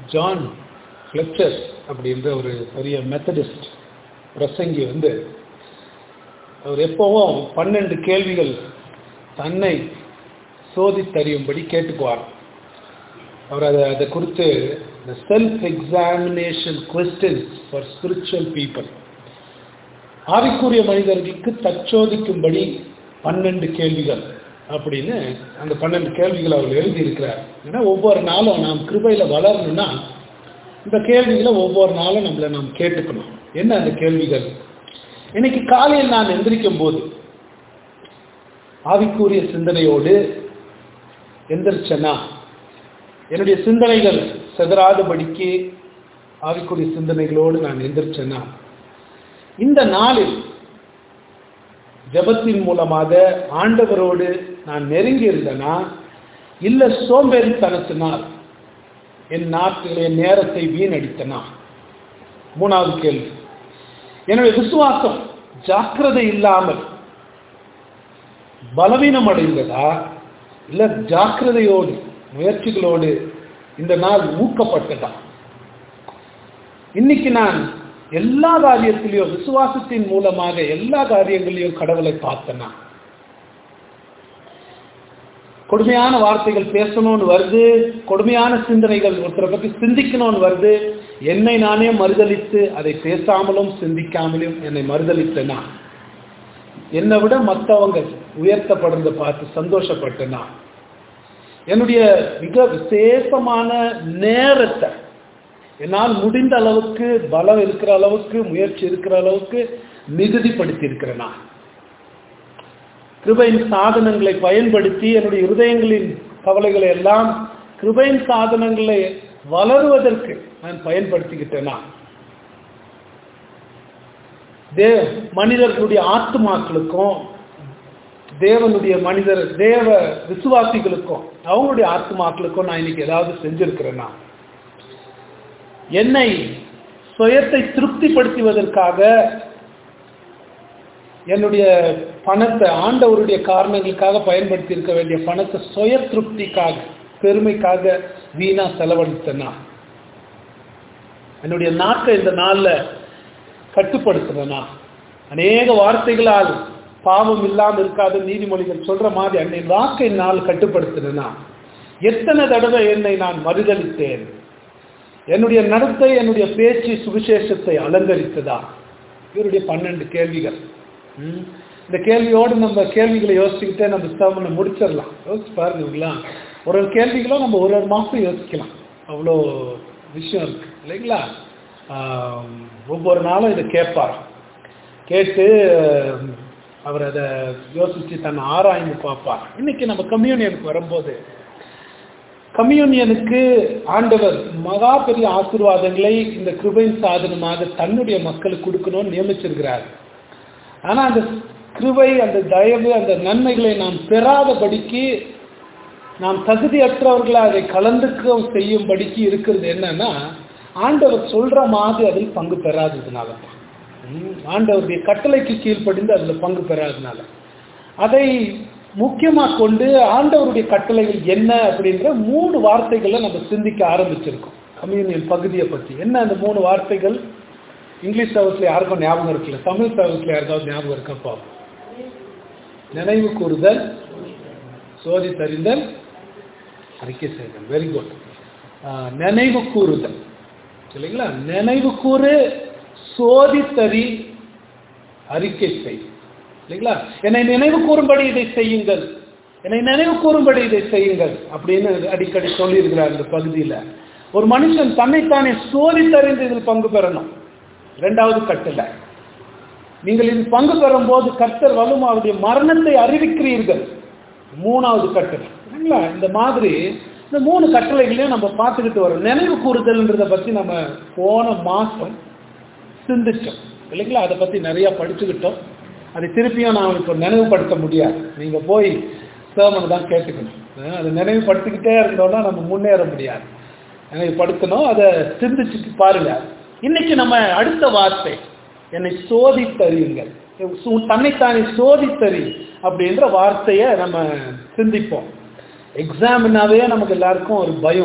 John Fletcher அப்படின்ற ஒரு பெரிய மெத்தடிஸ்ட் பிரசங்கி வந்து அவர் எப்பவும் பன்னெண்டு கேள்விகள் தன்னை சோதித்தறியும்படி கேட்டுக்குவார் அவர் அதை அதை குறித்து the self examination questions for spiritual people ஆவிக்குரிய மனிதர்களுக்கு தச்சோதிக்கும்படி பன்னெண்டு கேள்விகள் அப்படின்னு அந்த பன்னெண்டு கேள்விகள் அவர் எழுதியிருக்கிறார் ஏன்னா ஒவ்வொரு நாளும் நாம் கிருபையில வளரணும்னா இந்த கேள்விகளை ஒவ்வொரு நாளும் நம்மளை நாம் கேட்டுக்கணும் என்ன அந்த கேள்விகள் இன்னைக்கு காலையில் நான் எந்திரிக்கும் போது ஆவிக்குரிய சிந்தனையோடு எந்திரிச்சனா என்னுடைய சிந்தனைகள் செதறாதபடிக்கு ஆவிக்குரிய சிந்தனைகளோடு நான் எந்திரிச்சேன்னா இந்த நாளில் ஜபத்தின் மூலமாக ஆண்டவரோடு நான் நெருங்கி இருந்தேனா இல்ல சோம்பேறித்தனத்தினால் என் நாட்டில் என் நேரத்தை வீணடித்தனா மூணாவது கேள்வி என்னுடைய விசுவாசம் ஜாக்கிரதை இல்லாமல் பலவீனம் அடைந்ததா இல்ல ஜாக்கிரதையோடு முயற்சிகளோடு இந்த நாள் ஊக்கப்பட்டதா இன்னைக்கு நான் எல்லா காரியத்திலையும் விசுவாசத்தின் மூலமாக எல்லா காரியங்களையும் கடவுளை பார்த்தனா கொடுமையான வார்த்தைகள் பேசணும்னு வருது கொடுமையான சிந்தனைகள் ஒருத்தரை பத்தி சிந்திக்கணும்னு வருது என்னை நானே மறுதளித்து அதை பேசாமலும் சிந்திக்காமலும் என்னை மறுதளித்தனா என்னை விட மற்றவங்க உயர்த்தப்படுறத பார்த்து சந்தோஷப்பட்டனா என்னுடைய மிக விசேஷமான நேரத்தை என்னால் முடிந்த அளவுக்கு பலம் இருக்கிற அளவுக்கு முயற்சி இருக்கிற அளவுக்கு மிகுதிப்படுத்தி இருக்கிறேன் நான் கிருபையின் சாதனங்களை பயன்படுத்தி என்னுடைய இருதயங்களின் கவலைகளை எல்லாம் கிருபையின் சாதனங்களை வளருவதற்கு நான் பயன்படுத்திக்கிட்டேனா தே மனிதர்களுடைய ஆத்துமாக்களுக்கும் தேவனுடைய மனிதர் தேவ விசுவாசிகளுக்கும் அவங்களுடைய ஆத்மாக்களுக்கும் நான் இன்னைக்கு ஏதாவது செஞ்சிருக்கிறேன்னா என்னை சுயத்தை திருப்திப்படுத்துவதற்காக என்னுடைய பணத்தை ஆண்டவருடைய காரணங்களுக்காக பயன்படுத்தி இருக்க வேண்டிய பணத்தை சுய திருப்திக்காக பெருமைக்காக வீணா செலவழித்தனா என்னுடைய நாட்டை இந்த நாள்ல கட்டுப்படுத்துறனா அநேக வார்த்தைகளால் பாவம் இல்லாமல் இருக்காது நீதிமொழிகள் சொல்ற மாதிரி அன்னை வாக்கை நான் கட்டுப்படுத்தினா எத்தனை தடவை என்னை நான் மறுதளித்தேன் என்னுடைய நடத்தை என்னுடைய பேச்சு சுவிசேஷத்தை அலங்கரித்ததா இவருடைய பன்னெண்டு கேள்விகள் இந்த கேள்வியோடு நம்ம கேள்விகளை யோசிச்சுக்கிட்டே நம்ம ஸ்தவனை முடிச்சிடலாம் யோசிச்சு பாருங்களா ஒரு ஒரு கேள்விகளும் நம்ம ஒரு ஒரு மாதம் யோசிக்கலாம் அவ்வளோ விஷயம் இருக்கு இல்லைங்களா ஒவ்வொரு நாளும் இதை கேட்பார் கேட்டு அவர் அதை யோசித்து தன்னை ஆராய்ந்து பார்ப்பார் இன்னைக்கு நம்ம கம்யூனியனுக்கு வரும்போது கம்யூனியனுக்கு ஆண்டவர் மகா பெரிய ஆசீர்வாதங்களை இந்த கிருபையின் சாதனமாக தன்னுடைய மக்களுக்கு கொடுக்கணும்னு நியமிச்சிருக்கிறார் ஆனா அந்த கிருபை அந்த தயவு அந்த நன்மைகளை நாம் பெறாதபடிக்கு நாம் தகுதியற்றவர்களை அதை கலந்துக்க செய்யும்படிக்கு இருக்கிறது என்னன்னா ஆண்டவர் சொல்ற மாதிரி அதில் பங்கு பெறாததுனால தான் ஆண்டவருடைய கட்டளைக்கு கீழ்ப்படிந்து அதில் பங்கு பெறாதனால அதை முக்கியமாக கொண்டு ஆண்டவருடைய கட்டளைகள் என்ன அப்படின்ற மூணு வார்த்தைகளை நம்ம சிந்திக்க ஆரம்பிச்சிருக்கோம் கம்யூனியன் பகுதியை பற்றி என்ன அந்த மூணு வார்த்தைகள் இங்கிலீஷ் சர்வீஸ்ல யாருக்கும் ஞாபகம் இருக்குல்ல தமிழ் சர்வீஸ்ல யாருக்காவது ஞாபகம் இருக்கப்பா நினைவு கூறுதல் சோதி தறிந்தல் அறிக்கை செய்தல் வெரி குட் நினைவு கூறுதல் இல்லைங்களா நினைவு கூறு சோதித்தறி அறிக்கை செய் இல்லைங்களா என்னை நினைவு கூறும்படி இதை செய்யுங்கள் என்னை நினைவு கூறும்படி இதை செய்யுங்கள் அப்படின்னு அடிக்கடி சொல்லியிருக்கிறார் இந்த பகுதியில் ஒரு மனுஷன் தன்னைத்தானே சோதித்தறிந்து இதில் பங்கு பெறணும் இரண்டாவது கட்டளை நீங்கள் இதில் பங்கு பெறும் போது கர்த்தர் வலும் அவருடைய மரணத்தை அறிவிக்கிறீர்கள் மூணாவது கட்டளை இல்லைங்களா இந்த மாதிரி இந்த மூணு கட்டளைகளையும் நம்ம பார்த்துக்கிட்டு வரோம் நினைவு கூறுதல்ன்றதை பற்றி நம்ம போன மாதம் சிந்திச்சோம் இல்லைங்களா அதை பற்றி நிறையா படிச்சுக்கிட்டோம் அதை திருப்பியும் நான் இப்போ நினைவுபடுத்த முடியாது நீங்கள் போய் சேமனை தான் கேட்டுக்கணும் அதை நினைவுபடுத்திக்கிட்டே இருந்தோம்னா நம்ம முன்னேற முடியாது நினைவுபடுத்தணும் அதை சிந்திச்சுட்டு பாருங்க இன்னைக்கு நம்ம அடுத்த வார்த்தை என்னை சோதித்தறியுங்கள் தன்னைத்தானே சோதித்தறி அப்படின்ற வார்த்தையை நம்ம சிந்திப்போம் எக்ஸாம்னாவே நமக்கு எல்லாருக்கும் ஒரு பயம்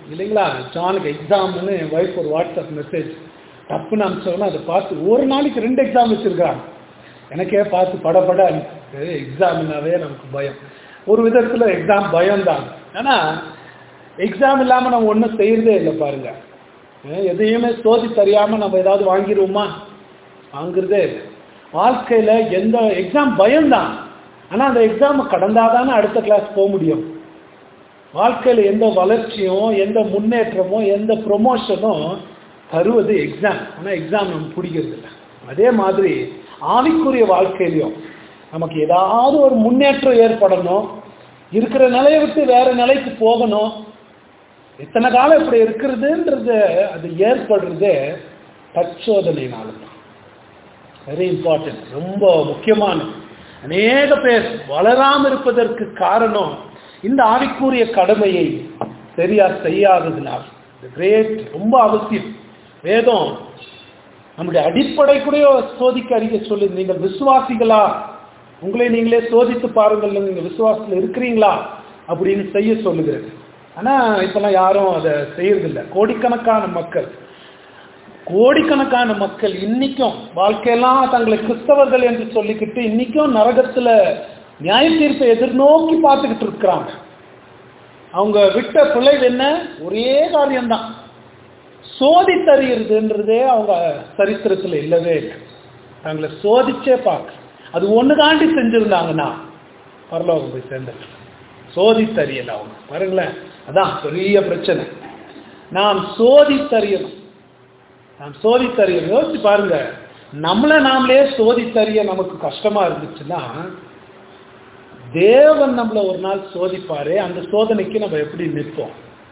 இல்லைங்களா ஜானுக்கு எக்ஸாம்னு என் ஒய்ஃப் ஒரு வாட்ஸ்அப் மெசேஜ் தப்புன்னு அனுப்பிச்சோன்னா அதை பார்த்து ஒரு நாளைக்கு ரெண்டு எக்ஸாம் வச்சிருக்காங்க எனக்கே பார்த்து படபட எக்ஸாம்னாவே நமக்கு பயம் ஒரு விதத்தில் எக்ஸாம் பயம்தான் ஆனால் எக்ஸாம் இல்லாமல் நம்ம ஒன்றும் செய்யறதே இல்லை பாருங்க அஹ் எதையுமே சோதி தெரியாமல் நம்ம ஏதாவது வாங்கிடுவோமா வாங்குறதே இல்லை வாழ்க்கையில் எந்த எக்ஸாம் பயம்தான் ஆனால் அந்த எக்ஸாமை கடந்தாதானே அடுத்த கிளாஸ் போக முடியும் வாழ்க்கையில் எந்த வளர்ச்சியும் எந்த முன்னேற்றமும் எந்த ப்ரொமோஷனும் தருவது எக்ஸாம் ஆனால் எக்ஸாம் நம்ம பிடிக்கிறது இல்லை அதே மாதிரி ஆவிக்குரிய வாழ்க்கையிலையும் நமக்கு ஏதாவது ஒரு முன்னேற்றம் ஏற்படணும் இருக்கிற நிலையை விட்டு வேற நிலைக்கு போகணும் எத்தனை காலம் இப்படி இருக்கிறதுன்றது அது ஏற்படுறது தற்சோதனையினால தான் வெரி இம்பார்ட்டன்ட் ரொம்ப முக்கியமான அநேக பேர் வளராம இருப்பதற்கு காரணம் இந்த ஆவிக்குரிய கடமையை சரியா செய்யாததுனால் கிரேட் ரொம்ப அவசியம் வேதம் நம்முடைய அடிப்படை கூட சோதிக்க அறிக்கை சொல்லு நீங்கள் விசுவாசிகளா உங்களை நீங்களே சோதித்து பாருங்கள் நீங்க விசுவாசத்தில் இருக்கிறீங்களா அப்படின்னு செய்ய சொல்லுகிறது ஆனா இப்பெல்லாம் யாரும் அதை செய்யறதில்லை கோடிக்கணக்கான மக்கள் கோடிக்கணக்கான மக்கள் இன்னைக்கும் வாழ்க்கையெல்லாம் தங்களை கிறிஸ்தவர்கள் என்று சொல்லிக்கிட்டு இன்னைக்கும் நரகத்துல நியாய தீர்ப்பை எதிர்நோக்கி பார்த்துக்கிட்டு இருக்கிறாங்க அவங்க விட்ட பிழைவு என்ன ஒரே காரியம்தான் சோதித்தறியறதுன்றதே அவங்க சரித்திரத்துல இல்லவே இல்லை தங்களை சோதிச்சே பார்க்க அது ஒன்று தாண்டி செஞ்சிருந்தாங்கன்னா பரலோகம் போய் சேர்ந்தது சோதித்தறியல அவங்க பாருங்களேன் அதான் பெரிய பிரச்சனை நாம் சோதித்தறியணும் நாம் சோதித்தறியணும் யோசிச்சு பாருங்க நம்மளை நாமளே சோதித்தறிய நமக்கு கஷ்டமா இருந்துச்சுன்னா தேவன் நம்மள ஒரு நாள் சோதிப்பாரு அந்த சோதனைக்கு நம்ம எப்படி நிற்போம்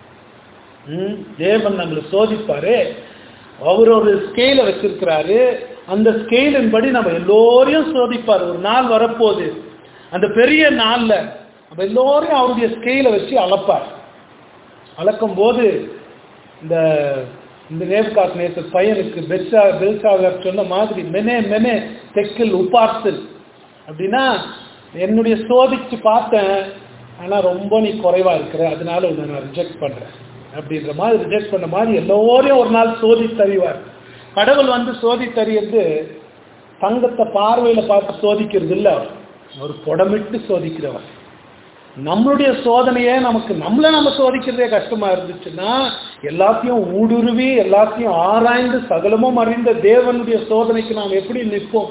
ம், தேவன் நம்மளை சோதிப்பாரு அவர் ஒரு ஸ்கேல வச்சிருக்கிறாரு அந்த ஸ்கேலின் படி நம்ம எல்லோரையும் சோதிப்பார் ஒரு நாள் வரப்போகுது அந்த பெரிய நாள்ல நம்ம எல்லோரையும் அவருடைய ஸ்கேல வச்சு அளப்பார் அளக்கும் போது இந்த இந்த நேர்காட் நேசர் பையனுக்கு பெட்சா பெல்சாகர் சொன்ன மாதிரி மெனே மெனே தெக்கில் உப்பார்த்தல் அப்படின்னா என்னுடைய சோதிச்சு பார்த்தேன் ஆனா ரொம்ப நீ குறைவா இருக்கிற அதனால உன்னை நான் ரிஜெக்ட் பண்றேன் அப்படின்ற மாதிரி ரிஜெக்ட் பண்ண மாதிரி எல்லோரையும் ஒரு நாள் சோதித்தறிவார் கடவுள் வந்து சோதித்தறியது தங்கத்தை பார்வையில பார்த்து சோதிக்கிறது இல்ல அவர். ஒரு புடமிட்டு சோதிக்கிறவர் நம்மளுடைய சோதனையே நமக்கு நம்மள நம்ம சோதிக்கிறதே கஷ்டமா இருந்துச்சுன்னா எல்லாத்தையும் ஊடுருவி எல்லாத்தையும் ஆராய்ந்து சகலமும் அறிந்த தேவனுடைய சோதனைக்கு நாம் எப்படி நிற்போம்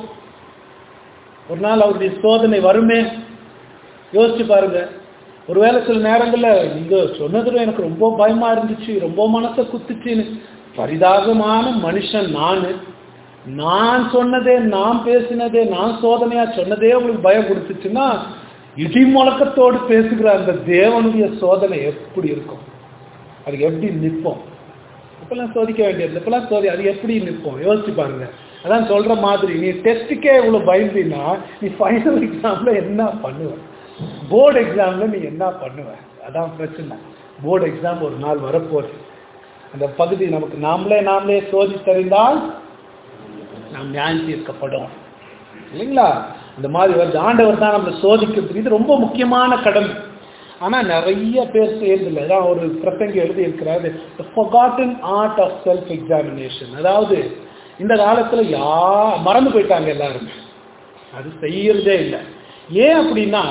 ஒரு நாள் அவருடைய சோதனை வருமே யோசிச்சு பாருங்க ஒருவேளை சில நேரங்கள்ல நீங்க சொன்னதுல எனக்கு ரொம்ப பயமா இருந்துச்சு ரொம்ப மனசை குத்துச்சுன்னு பரிதாபமான மனுஷன் நானு நான் சொன்னதே நான் பேசினதே நான் சோதனையா சொன்னதே உங்களுக்கு பயம் கொடுத்துச்சுன்னா இடி முழக்கத்தோடு பேசுகிற அந்த தேவனுடைய சோதனை எப்படி இருக்கும் அதுக்கு எப்படி நிற்போம் இப்பெல்லாம் சோதிக்க வேண்டியது இப்பெல்லாம் சோதி அது எப்படி நிற்போம் யோசிச்சு பாருங்க அதான் சொல்ற மாதிரி நீ டெஸ்ட்டுக்கே இவ்வளவு பயந்தீன்னா நீ ஃபைனல் எக்ஸாம்ல என்ன பண்ணுவ போர்டு எக்ஸாம்ல நீ என்ன பண்ணுவ அதான் பிரச்சனை போர்டு எக்ஸாம் ஒரு நாள் வரப்போகுது அந்த பகுதி நமக்கு நாமளே நாமளே சோதித்தறிந்தால் நாம் நியாயம் தீர்க்கப்படும் இல்லைங்களா அந்த மாதிரி வருது ஆண்டவர் தான் நம்மளை சோதிக்கிறது இது ரொம்ப முக்கியமான கடமை ஆனா நிறைய பேர் செய்யறதில்லை அதான் ஒரு பிரசங்கி எழுதி இருக்கிறாரு forgotten art of self examination அதாவது இந்த காலத்துல யா மறந்து போயிட்டாங்க எல்லாருமே அது செய்யறதே இல்லை ஏன் அப்படின்னா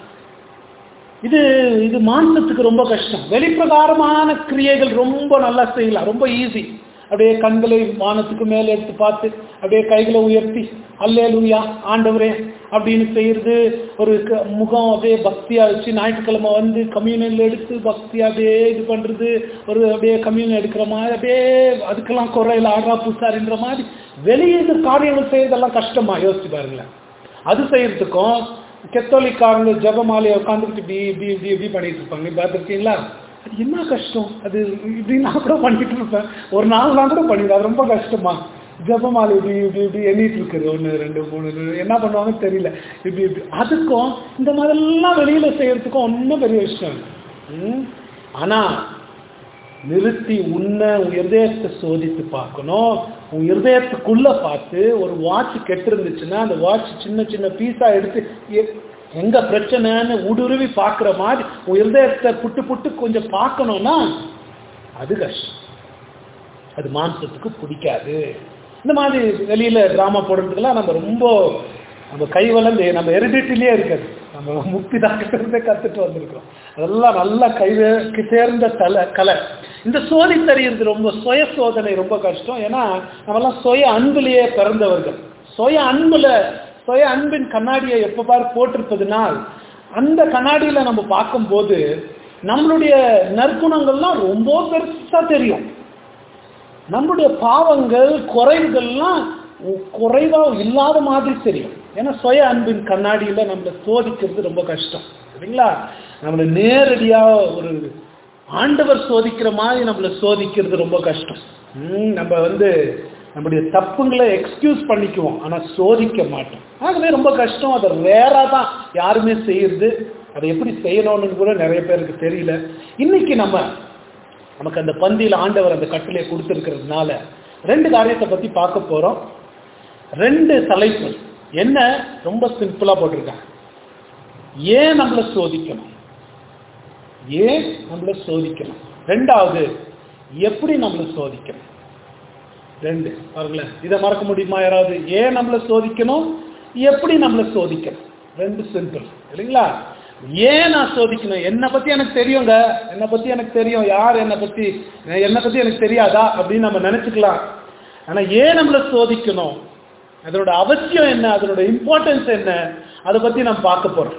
இது இது மாம்சத்துக்கு ரொம்ப கஷ்டம் வெளிப்பிரகாரமான கிரியைகள் ரொம்ப நல்லா செய்யலாம் ரொம்ப ஈஸி அப்படியே கண்களை வானத்துக்கு மேலே எடுத்து பார்த்து அப்படியே கைகளை உயர்த்தி அல்லே லூயா ஆண்டவரே அப்படின்னு செய்யறது ஒரு க- முகம் அப்படியே பக்தியா வச்சு ஞாயிற்றுக்கிழமை வந்து கம்யூனியன்ல எடுத்து பக்தியா அப்படியே இது பண்றது ஒரு அப்படியே கம்யூனியன் எடுக்கிற மாதிரி அப்படியே அதுக்கெல்லாம் குறையில ஆடுறா பூசாரின்ற மாதிரி வெளியே இந்த காரியங்கள் செய்யறதெல்லாம் கஷ்டமா யோசிச்சு பாருங்களேன் அது செய்யறதுக்கும் கெத்தோலிக்காரங்க ஜபமாலையை உட்காந்துக்கிட்டு இப்படி இப்படி இப்படி இப்படி பண்ணிட்டு இருப்பாங்க பார்த்துருக்கீங்களா அது என்ன கஷ்டம் அது இப்படி நான் கூட பண்ணிட்டு இருப்பேன் ஒரு நாள் நான் கூட பண்ணிடுவேன் அது ரொம்ப கஷ்டமா ஜபமாலை இப்படி இப்படி இப்படி எண்ணிட்டு இருக்குது ஒன்று ரெண்டு மூணு நாலு. என்ன பண்ணுவாங்கன்னு தெரியல இப்படி இப்படி அதுக்கும் இந்த மாதிரிலாம் வெளியில செய்யறதுக்கும் ஒன்றும் பெரிய விஷயம் இல்லை ம்? ஆனா நிறுத்தி உன்னை உன் இருதயத்தை சோதித்து பார்க்கணும் உன் இருதயத்துக்குள்ள பார்த்து ஒரு வாட்ச் கெட்டு இருந்துச்சுன்னா அந்த வாட்ச் சின்ன சின்ன பீஸா எடுத்து எ- எங்க பிரச்சனைன்னு ஊடுருவி பார்க்குற மாதிரி உன் இருதயத்தை புட்டு புட்டு கொஞ்சம் பார்க்கணும்னா அது கஷ்டம் அது மாம்சத்துக்கு பிடிக்காது இந்த மாதிரி வெளியில டிராமா போடுறதுக்கெல்லாம் நம்ம ரொம்ப நம்ம கை வளர்ந்து நம்ம ஹெரிடிட்டிலே இருக்காது நம்ம முக்தி தாக்கிட்டே கத்துட்டு வந்திருக்கோம் அதெல்லாம் நல்லா கை சேர்ந்த தலை கலை இந்த சோதி தெரியறது ரொம்ப சுய சோதனை ரொம்ப கஷ்டம் ஏன்னா நம்மெல்லாம் சுய அன்புலயே பிறந்தவர்கள் சுய அன்புல சுய அன்பின் கண்ணாடியை எப்ப பாரு போட்டிருப்பதுனால் அந்த கண்ணாடியில நம்ம பார்க்கும்போது நம்மளுடைய நற்குணங்கள்லாம் ரொம்ப பெருசா தெரியும் நம்மளுடைய பாவங்கள் குறைவுகள்லாம் குறைவா இல்லாத மாதிரி தெரியும் ஏன்னா சுய அன்பின் கண்ணாடியில நம்மளை சோதிக்கிறது ரொம்ப கஷ்டம் சரிங்களா நம்மளை நேரடியா ஒரு ஆண்டவர் சோதிக்கிற மாதிரி நம்மளை சோதிக்கிறது ரொம்ப கஷ்டம் ம், நம்ம வந்து நம்முடைய தப்புங்களை எக்ஸ்கியூஸ் பண்ணிக்குவோம் ஆனா சோதிக்க மாட்டோம் ஆகவே ரொம்ப கஷ்டம் அதை ரேரா தான் யாருமே செய்யறது அதை எப்படி செய்யணும்னு கூட நிறைய பேருக்கு தெரியல இன்னைக்கு நம்ம நமக்கு அந்த பந்தியில் ஆண்டவர் அந்த கட்டளையை கொடுத்துருக்கிறதுனால ரெண்டு காரியத்தை பத்தி பார்க்க போறோம் ரெண்டு தலைப்பு என்ன ரொம்ப சிம்பிளா போட்டிருக்காங்க ஏன் நம்மளை சோதிக்கணும் ஏன் நம்மளை சோதிக்கணும் ரெண்டாவது எப்படி நம்மளை சோதிக்கணும் ரெண்டு பாருங்களேன் இதை மறக்க முடியுமா யாராவது ஏன் நம்மளை சோதிக்கணும் எப்படி நம்மளை சோதிக்கணும் ரெண்டு சிம்பிள் இல்லைங்களா ஏன் நான் சோதிக்கணும் என்னை பத்தி எனக்கு தெரியுங்க என்னை பத்தி எனக்கு தெரியும் யார் என்னை பத்தி என்னை பத்தி எனக்கு தெரியாதா அப்படின்னு நம்ம நினைச்சுக்கலாம் ஆனா ஏன் நம்மளை சோதிக்கணும் அதனோட அவசியம் என்ன அதனோட இம்பார்ட்டன்ஸ் என்ன அதை பத்தி நம்ம பார்க்க போறோம்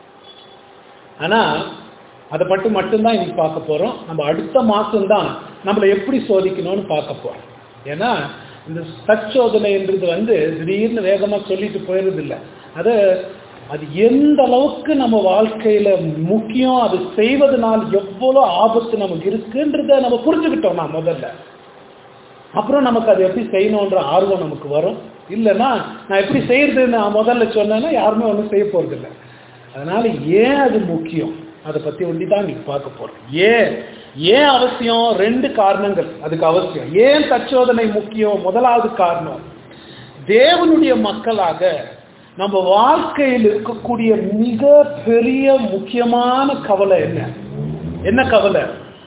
ஆனா அதை மட்டும் மட்டும்தான் இன்னைக்கு பார்க்க போறோம் நம்ம அடுத்த மாசம் தான் நம்மளை எப்படி சோதிக்கணும்னு பார்க்க போறோம் ஏன்னா இந்த சச்சோதனைன்றது வந்து திடீர்னு வேகமா சொல்லிட்டு போயிடுறது இல்லை அது அது எந்த அளவுக்கு நம்ம வாழ்க்கையில முக்கியம் அது செய்வதனால் எவ்வளவு ஆபத்து நமக்கு இருக்குன்றத நம்ம புரிஞ்சுக்கிட்டோம்னா முதல்ல அப்புறம் நமக்கு அதை எப்படி செய்யணுன்ற ஆர்வம் நமக்கு வரும் இல்லைன்னா நான் எப்படி செய்யறதுன்னு நான் முதல்ல சொன்னேன்னா யாருமே ஒன்றும் செய்ய போறது இல்லை அதனால ஏன் அது முக்கியம் அதை பத்தி ஒண்டி தான் நீங்க பார்க்க போறோம் ஏன் ஏன் அவசியம் ரெண்டு காரணங்கள் அதுக்கு அவசியம் ஏன் தச்சோதனை முக்கியம் முதலாவது காரணம் தேவனுடைய மக்களாக நம்ம வாழ்க்கையில் இருக்கக்கூடிய மிக பெரிய முக்கியமான கவலை என்ன என்ன கவலை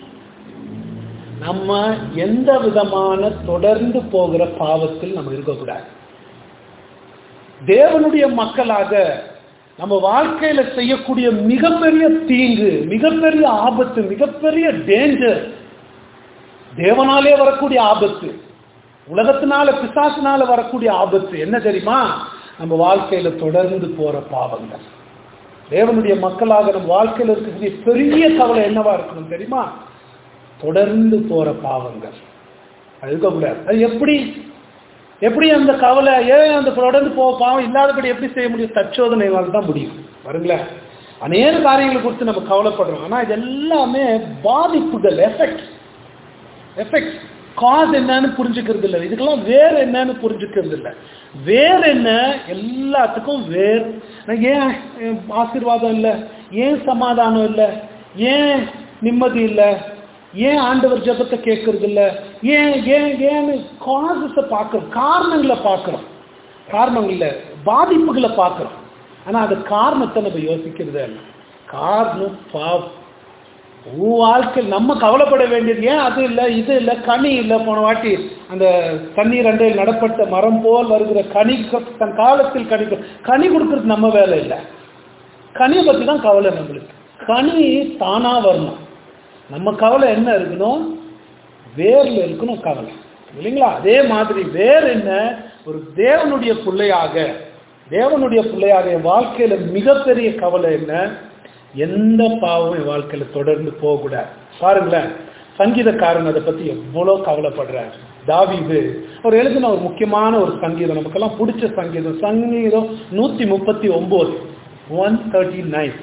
நம்ம எந்த விதமான தொடர்ந்து போகிற பாவத்தில் நம்ம இருக்கக்கூடாது தேவனுடைய மக்களாக நம்ம வாழ்க்கையில செய்யக்கூடிய மிகப்பெரிய தீங்கு மிகப்பெரிய ஆபத்து மிகப்பெரிய டேஞ்சர் தேவனாலே வரக்கூடிய ஆபத்து உலகத்தினால பிசாசினால வரக்கூடிய ஆபத்து என்ன தெரியுமா நம்ம வாழ்க்கையில தொடர்ந்து போற பாவங்கள் தேவனுடைய மக்களாக நம்ம வாழ்க்கையில இருக்கக்கூடிய பெரிய கவலை என்னவா இருக்கணும் தெரியுமா தொடர்ந்து போற பாவங்கள் அது இருக்கக்கூடாது அது எப்படி எப்படி அந்த கவலை ஏன் அந்த தொடர்ந்து போக பாவம் இல்லாதபடி எப்படி செய்ய முடியும் தச்சோதனைவால் தான் முடியும் வருங்களேன் அநேக காரியங்களை குறித்து நம்ம கவலைப்படுறோம் ஆனா இது எல்லாமே பாதிப்புகள் எஃபெக்ட் எஃபெக்ட் காஸ் என்னன்னு புரிஞ்சுக்கிறது இல்லை இதுக்கெல்லாம் வேர் என்னன்னு புரிஞ்சுக்கிறது இல்லை வேர் என்ன எல்லாத்துக்கும் வேர் ஏன் ஆசீர்வாதம் இல்லை ஏன் சமாதானம் இல்லை ஏன் நிம்மதி இல்லை ஏன் ஆண்டவர் ஜபத்தை கேட்கறது இல்லை ஏன் ஏன் ஏன்னு காசஸை பார்க்குறோம் காரணங்களை பார்க்குறோம் காரணங்கள்ல பாதிப்புகளை பார்க்குறோம் ஆனால் அது காரணத்தை நம்ம யோசிக்கிறதே இல்லை காரணம் பாவம் உன் வாழ்க்கை நம்ம கவலைப்பட வேண்டியது ஏன் அது இல்லை இது இல்லை கனி இல்லை போன வாட்டி அந்த தண்ணீர் அண்டையில் நடப்பட்ட மரம் போல் வருகிற கனி தன் காலத்தில் கனி கனி கொடுக்கறது நம்ம வேலை இல்லை கனியை பற்றி தான் கவலை நம்மளுக்கு கனி தானா வரணும் நம்ம கவலை என்ன இருக்கணும் வேர்ல இருக்கணும் கவலை இல்லைங்களா அதே மாதிரி வேர் என்ன ஒரு தேவனுடைய பிள்ளையாக தேவனுடைய பிள்ளையாக என் வாழ்க்கையில மிகப்பெரிய கவலை என்ன எந்த பாவம் என் வாழ்க்கையில தொடர்ந்து போகக்கூடாது பாருங்களேன் சங்கீதக்காரன் அதை பத்தி எவ்வளவு கவலைப்படுறார் தாவிது அவர் எழுதின ஒரு முக்கியமான ஒரு சங்கீதம் நமக்கெல்லாம் பிடிச்ச சங்கீதம் சங்கீதம் நூத்தி முப்பத்தி ஒன்பது ஒன் தேர்ட்டி நைன்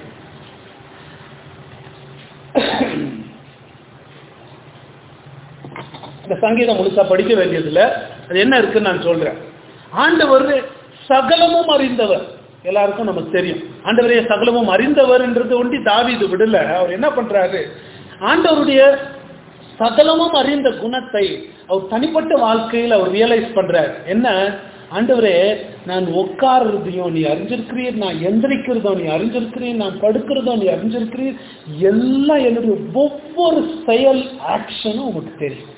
இந்த சங்கீதம் முழுசா படிக்க வேண்டியதில்லை அது என்ன இருக்குன்னு நான் சொல்றேன் ஆண்டவர் சகலமும் அறிந்தவர் எல்லாருக்கும் நமக்கு தெரியும் ஆண்டவரே சகலமும் அறிந்தவர்ன்றது ஒண்டி தாவிது விடல அவர் என்ன பண்றாரு ஆண்டவருடைய சகலமும் அறிந்த குணத்தை அவர் தனிப்பட்ட வாழ்க்கையில் அவர் ரியலைஸ் பண்றார் என்ன ஆண்டவரே நான் உட்கார்றதையும் நீ அறிஞ்சிருக்கிறீர் நான் எந்திரிக்கிறதோ நீ அறிஞ்சிருக்கிறீர் நான் படுக்கிறதோ நீ அறிஞ்சிருக்கிறீர் எல்லாம் என்னுடைய ஒவ்வொரு செயல் ஆக்ஷனும் உனக்கு தெரியும்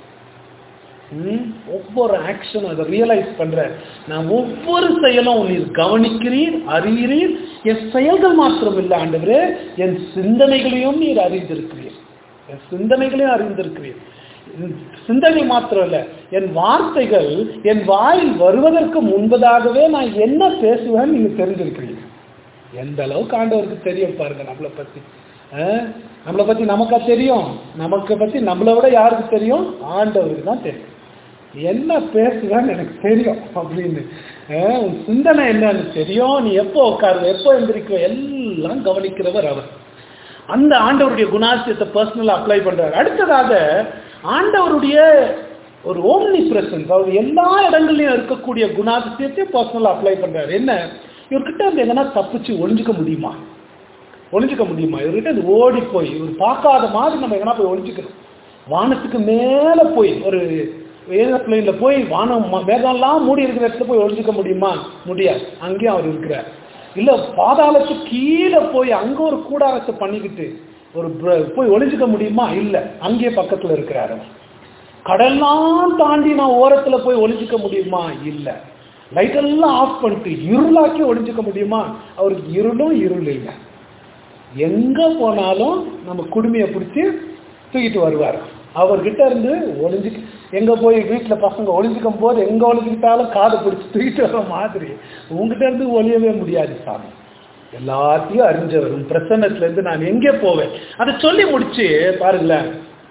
ம், ஒவ்வொரு ஆக்ஷன் அதை ரியலைஸ் பண்ற நான் ஒவ்வொரு செயலும் நீர் கவனிக்கிறீர் அறிகிறீர் என் செயல்கள் மாத்திரம் இல்லை ஆண்டவரே என் சிந்தனைகளையும் நீர் அறிந்திருக்கிறீர் என் சிந்தனைகளையும் அறிந்திருக்கிறீர் என் சிந்தனை மாத்திரம் இல்ல என் வார்த்தைகள் என் வாயில் வருவதற்கு முன்பதாகவே நான் என்ன பேசுவேன்னு நீங்க தெரிஞ்சிருக்கிறீங்க எந்த அளவுக்கு ஆண்டவருக்கு தெரியும் பாருங்க நம்மளை பத்தி அஹ், நம்மளை பத்தி நமக்கா தெரியும் நமக்கு பத்தி நம்மளை விட யாருக்கு தெரியும் ஆண்டவருக்கு தான் தெரியும் என்ன பேசுவேன்னு எனக்கு தெரியும் அப்படின்னு அஹ், உன் சிந்தனை என்னன்னு தெரியும் நீ எப்போ உட்காருவ எப்போ எந்திரிக்குவ எல்லாம் கவனிக்கிறவர் அவர் அந்த ஆண்டவருடைய குணாசியத்தை பர்சனலா அப்ளை பண்றாரு அடுத்ததாக ஆண்டவருடைய ஒரு ஓம்னி பிரசன்ஸ் அவர் எல்லா இடங்கள்லயும் இருக்கக்கூடிய குணாதிசயத்தை பர்சனலா அப்ளை பண்றாரு என்ன இவர்கிட்ட இருந்து எங்கன்னா தப்பிச்சு ஒளிஞ்சுக்க முடியுமா ஒளிஞ்சுக்க முடியுமா இவர்கிட்ட இருந்து ஓடி போய் இவர் பார்க்காத மாதிரி நம்ம எங்கன்னா போய் ஒளிஞ்சுக்கணும் வானத்துக்கு மேல போய் ஒரு ஏரோப்ளைன்ல போய் வானம் ம- மேகம்லாம் மூடி இருக்கிற இடத்துல போய் ஒளிஞ்சுக்க முடியுமா முடியாது அங்கேயும் அவர் இருக்கிறார் இல்ல பாதாளத்துக்கு கீழே போய் அங்க ஒரு கூடாரத்தை பண்ணிக்கிட்டு ஒரு br- போய் ஒளிஞ்சுக்க முடியுமா இல்ல அங்கேயே பக்கத்துல இருக்கிறார் அவர் கடல்லாம் தாண்டி நான் ஓரத்துல போய் ஒளிஞ்சுக்க முடியுமா இல்ல லைட் எல்லாம் ஆஃப் பண்ணிட்டு இருளாக்கி ஒளிஞ்சுக்க முடியுமா அவருக்கு இருளும் இருள் இல்லை எங்க போனாலும் நம்ம குடுமையை பிடிச்சி தூக்கிட்டு வருவார் அவர்கிட்ட இருந்து ஒளிஞ்சு எங்க போய் வீட்டுல பசங்க ஒளிஞ்சுக்கும் போது எங்க ஒளிஞ்சுக்கிட்டாலும் காதை பிடிச்சி தூக்கிட்டு வர மாதிரி உங்ககிட்ட இருந்து ஒளியவே முடியாது சாமி எல்லாத்தையும் அறிஞ்சவர் உன் பிரசன்னத்துல இருந்து நான் எங்கே போவேன் அதை சொல்லி முடிச்சு பாருங்களேன்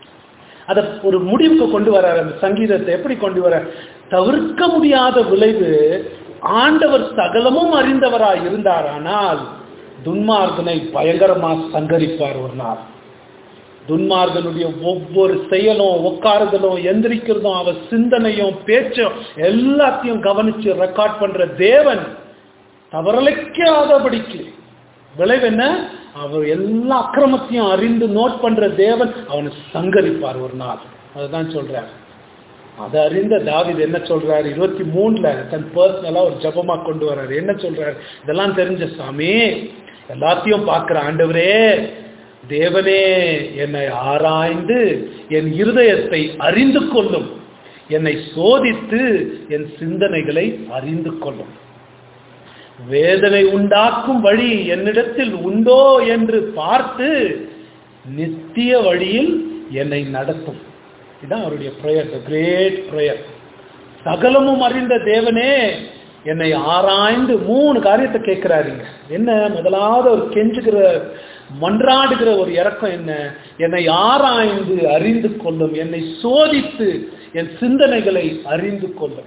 அதை ஒரு முடிவுக்கு கொண்டு வரார் அந்த சங்கீதத்தை எப்படி கொண்டு வர தவிர்க்க முடியாத விளைவு ஆண்டவர் சகலமும் அறிந்தவராய் இருந்தாரானால் துன்மார்கனை பயங்கரமா சங்கரிப்பார் ஒரு நாள் துன்மார்கனுடைய ஒவ்வொரு செயலும் உட்காருதலும் எந்திரிக்கிறதும் அவ சிந்தனையும் பேச்சும் எல்லாத்தையும் கவனிச்சு ரெக்கார்ட் பண்ற தேவன் தவறலைக்காதபடிக்கு விளைவு என்ன அவர் எல்லா அக்கிரமத்தையும் அறிந்து நோட் பண்ற தேவன் அவனை சங்கரிப்பார் ஒரு நாள் அதுதான் சொல்றார் அதை அறிந்த தாவீது என்ன சொல்றாரு இருபத்தி மூணுல தன் பர்சனலா ஒரு ஜபமா கொண்டு வர்றாரு என்ன சொல்றாரு இதெல்லாம் தெரிஞ்ச சாமி எல்லாத்தையும் பார்க்கிற ஆண்டவரே தேவனே என்னை ஆராய்ந்து என் இருதயத்தை அறிந்து கொள்ளும் என்னை சோதித்து என் சிந்தனைகளை அறிந்து கொள்ளும் வேதனை உண்டாக்கும் வழி என்னிடத்தில் உண்டோ என்று பார்த்து நித்திய வழியில் என்னை நடத்தும் இதுதான் அவருடைய ப்ரேயர் த கிரேட் ப்ரேயர் சகலமும் அறிந்த தேவனே என்னை ஆராய்ந்து மூணு காரியத்தை கேட்கிறாருங்க என்ன முதலாவது ஒரு கெஞ்சுகிற மன்றாடுகிற ஒரு இறக்கம் என்ன என்னை ஆராய்ந்து அறிந்து கொள்ளும் என்னை சோதித்து என் சிந்தனைகளை அறிந்து கொள்ளும்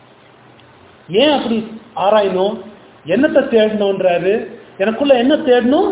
ஏன் அப்படி ஆராயணும் என்னத்தை தேடணுன்றாரு எனக்குள்ள என்ன தேடணும்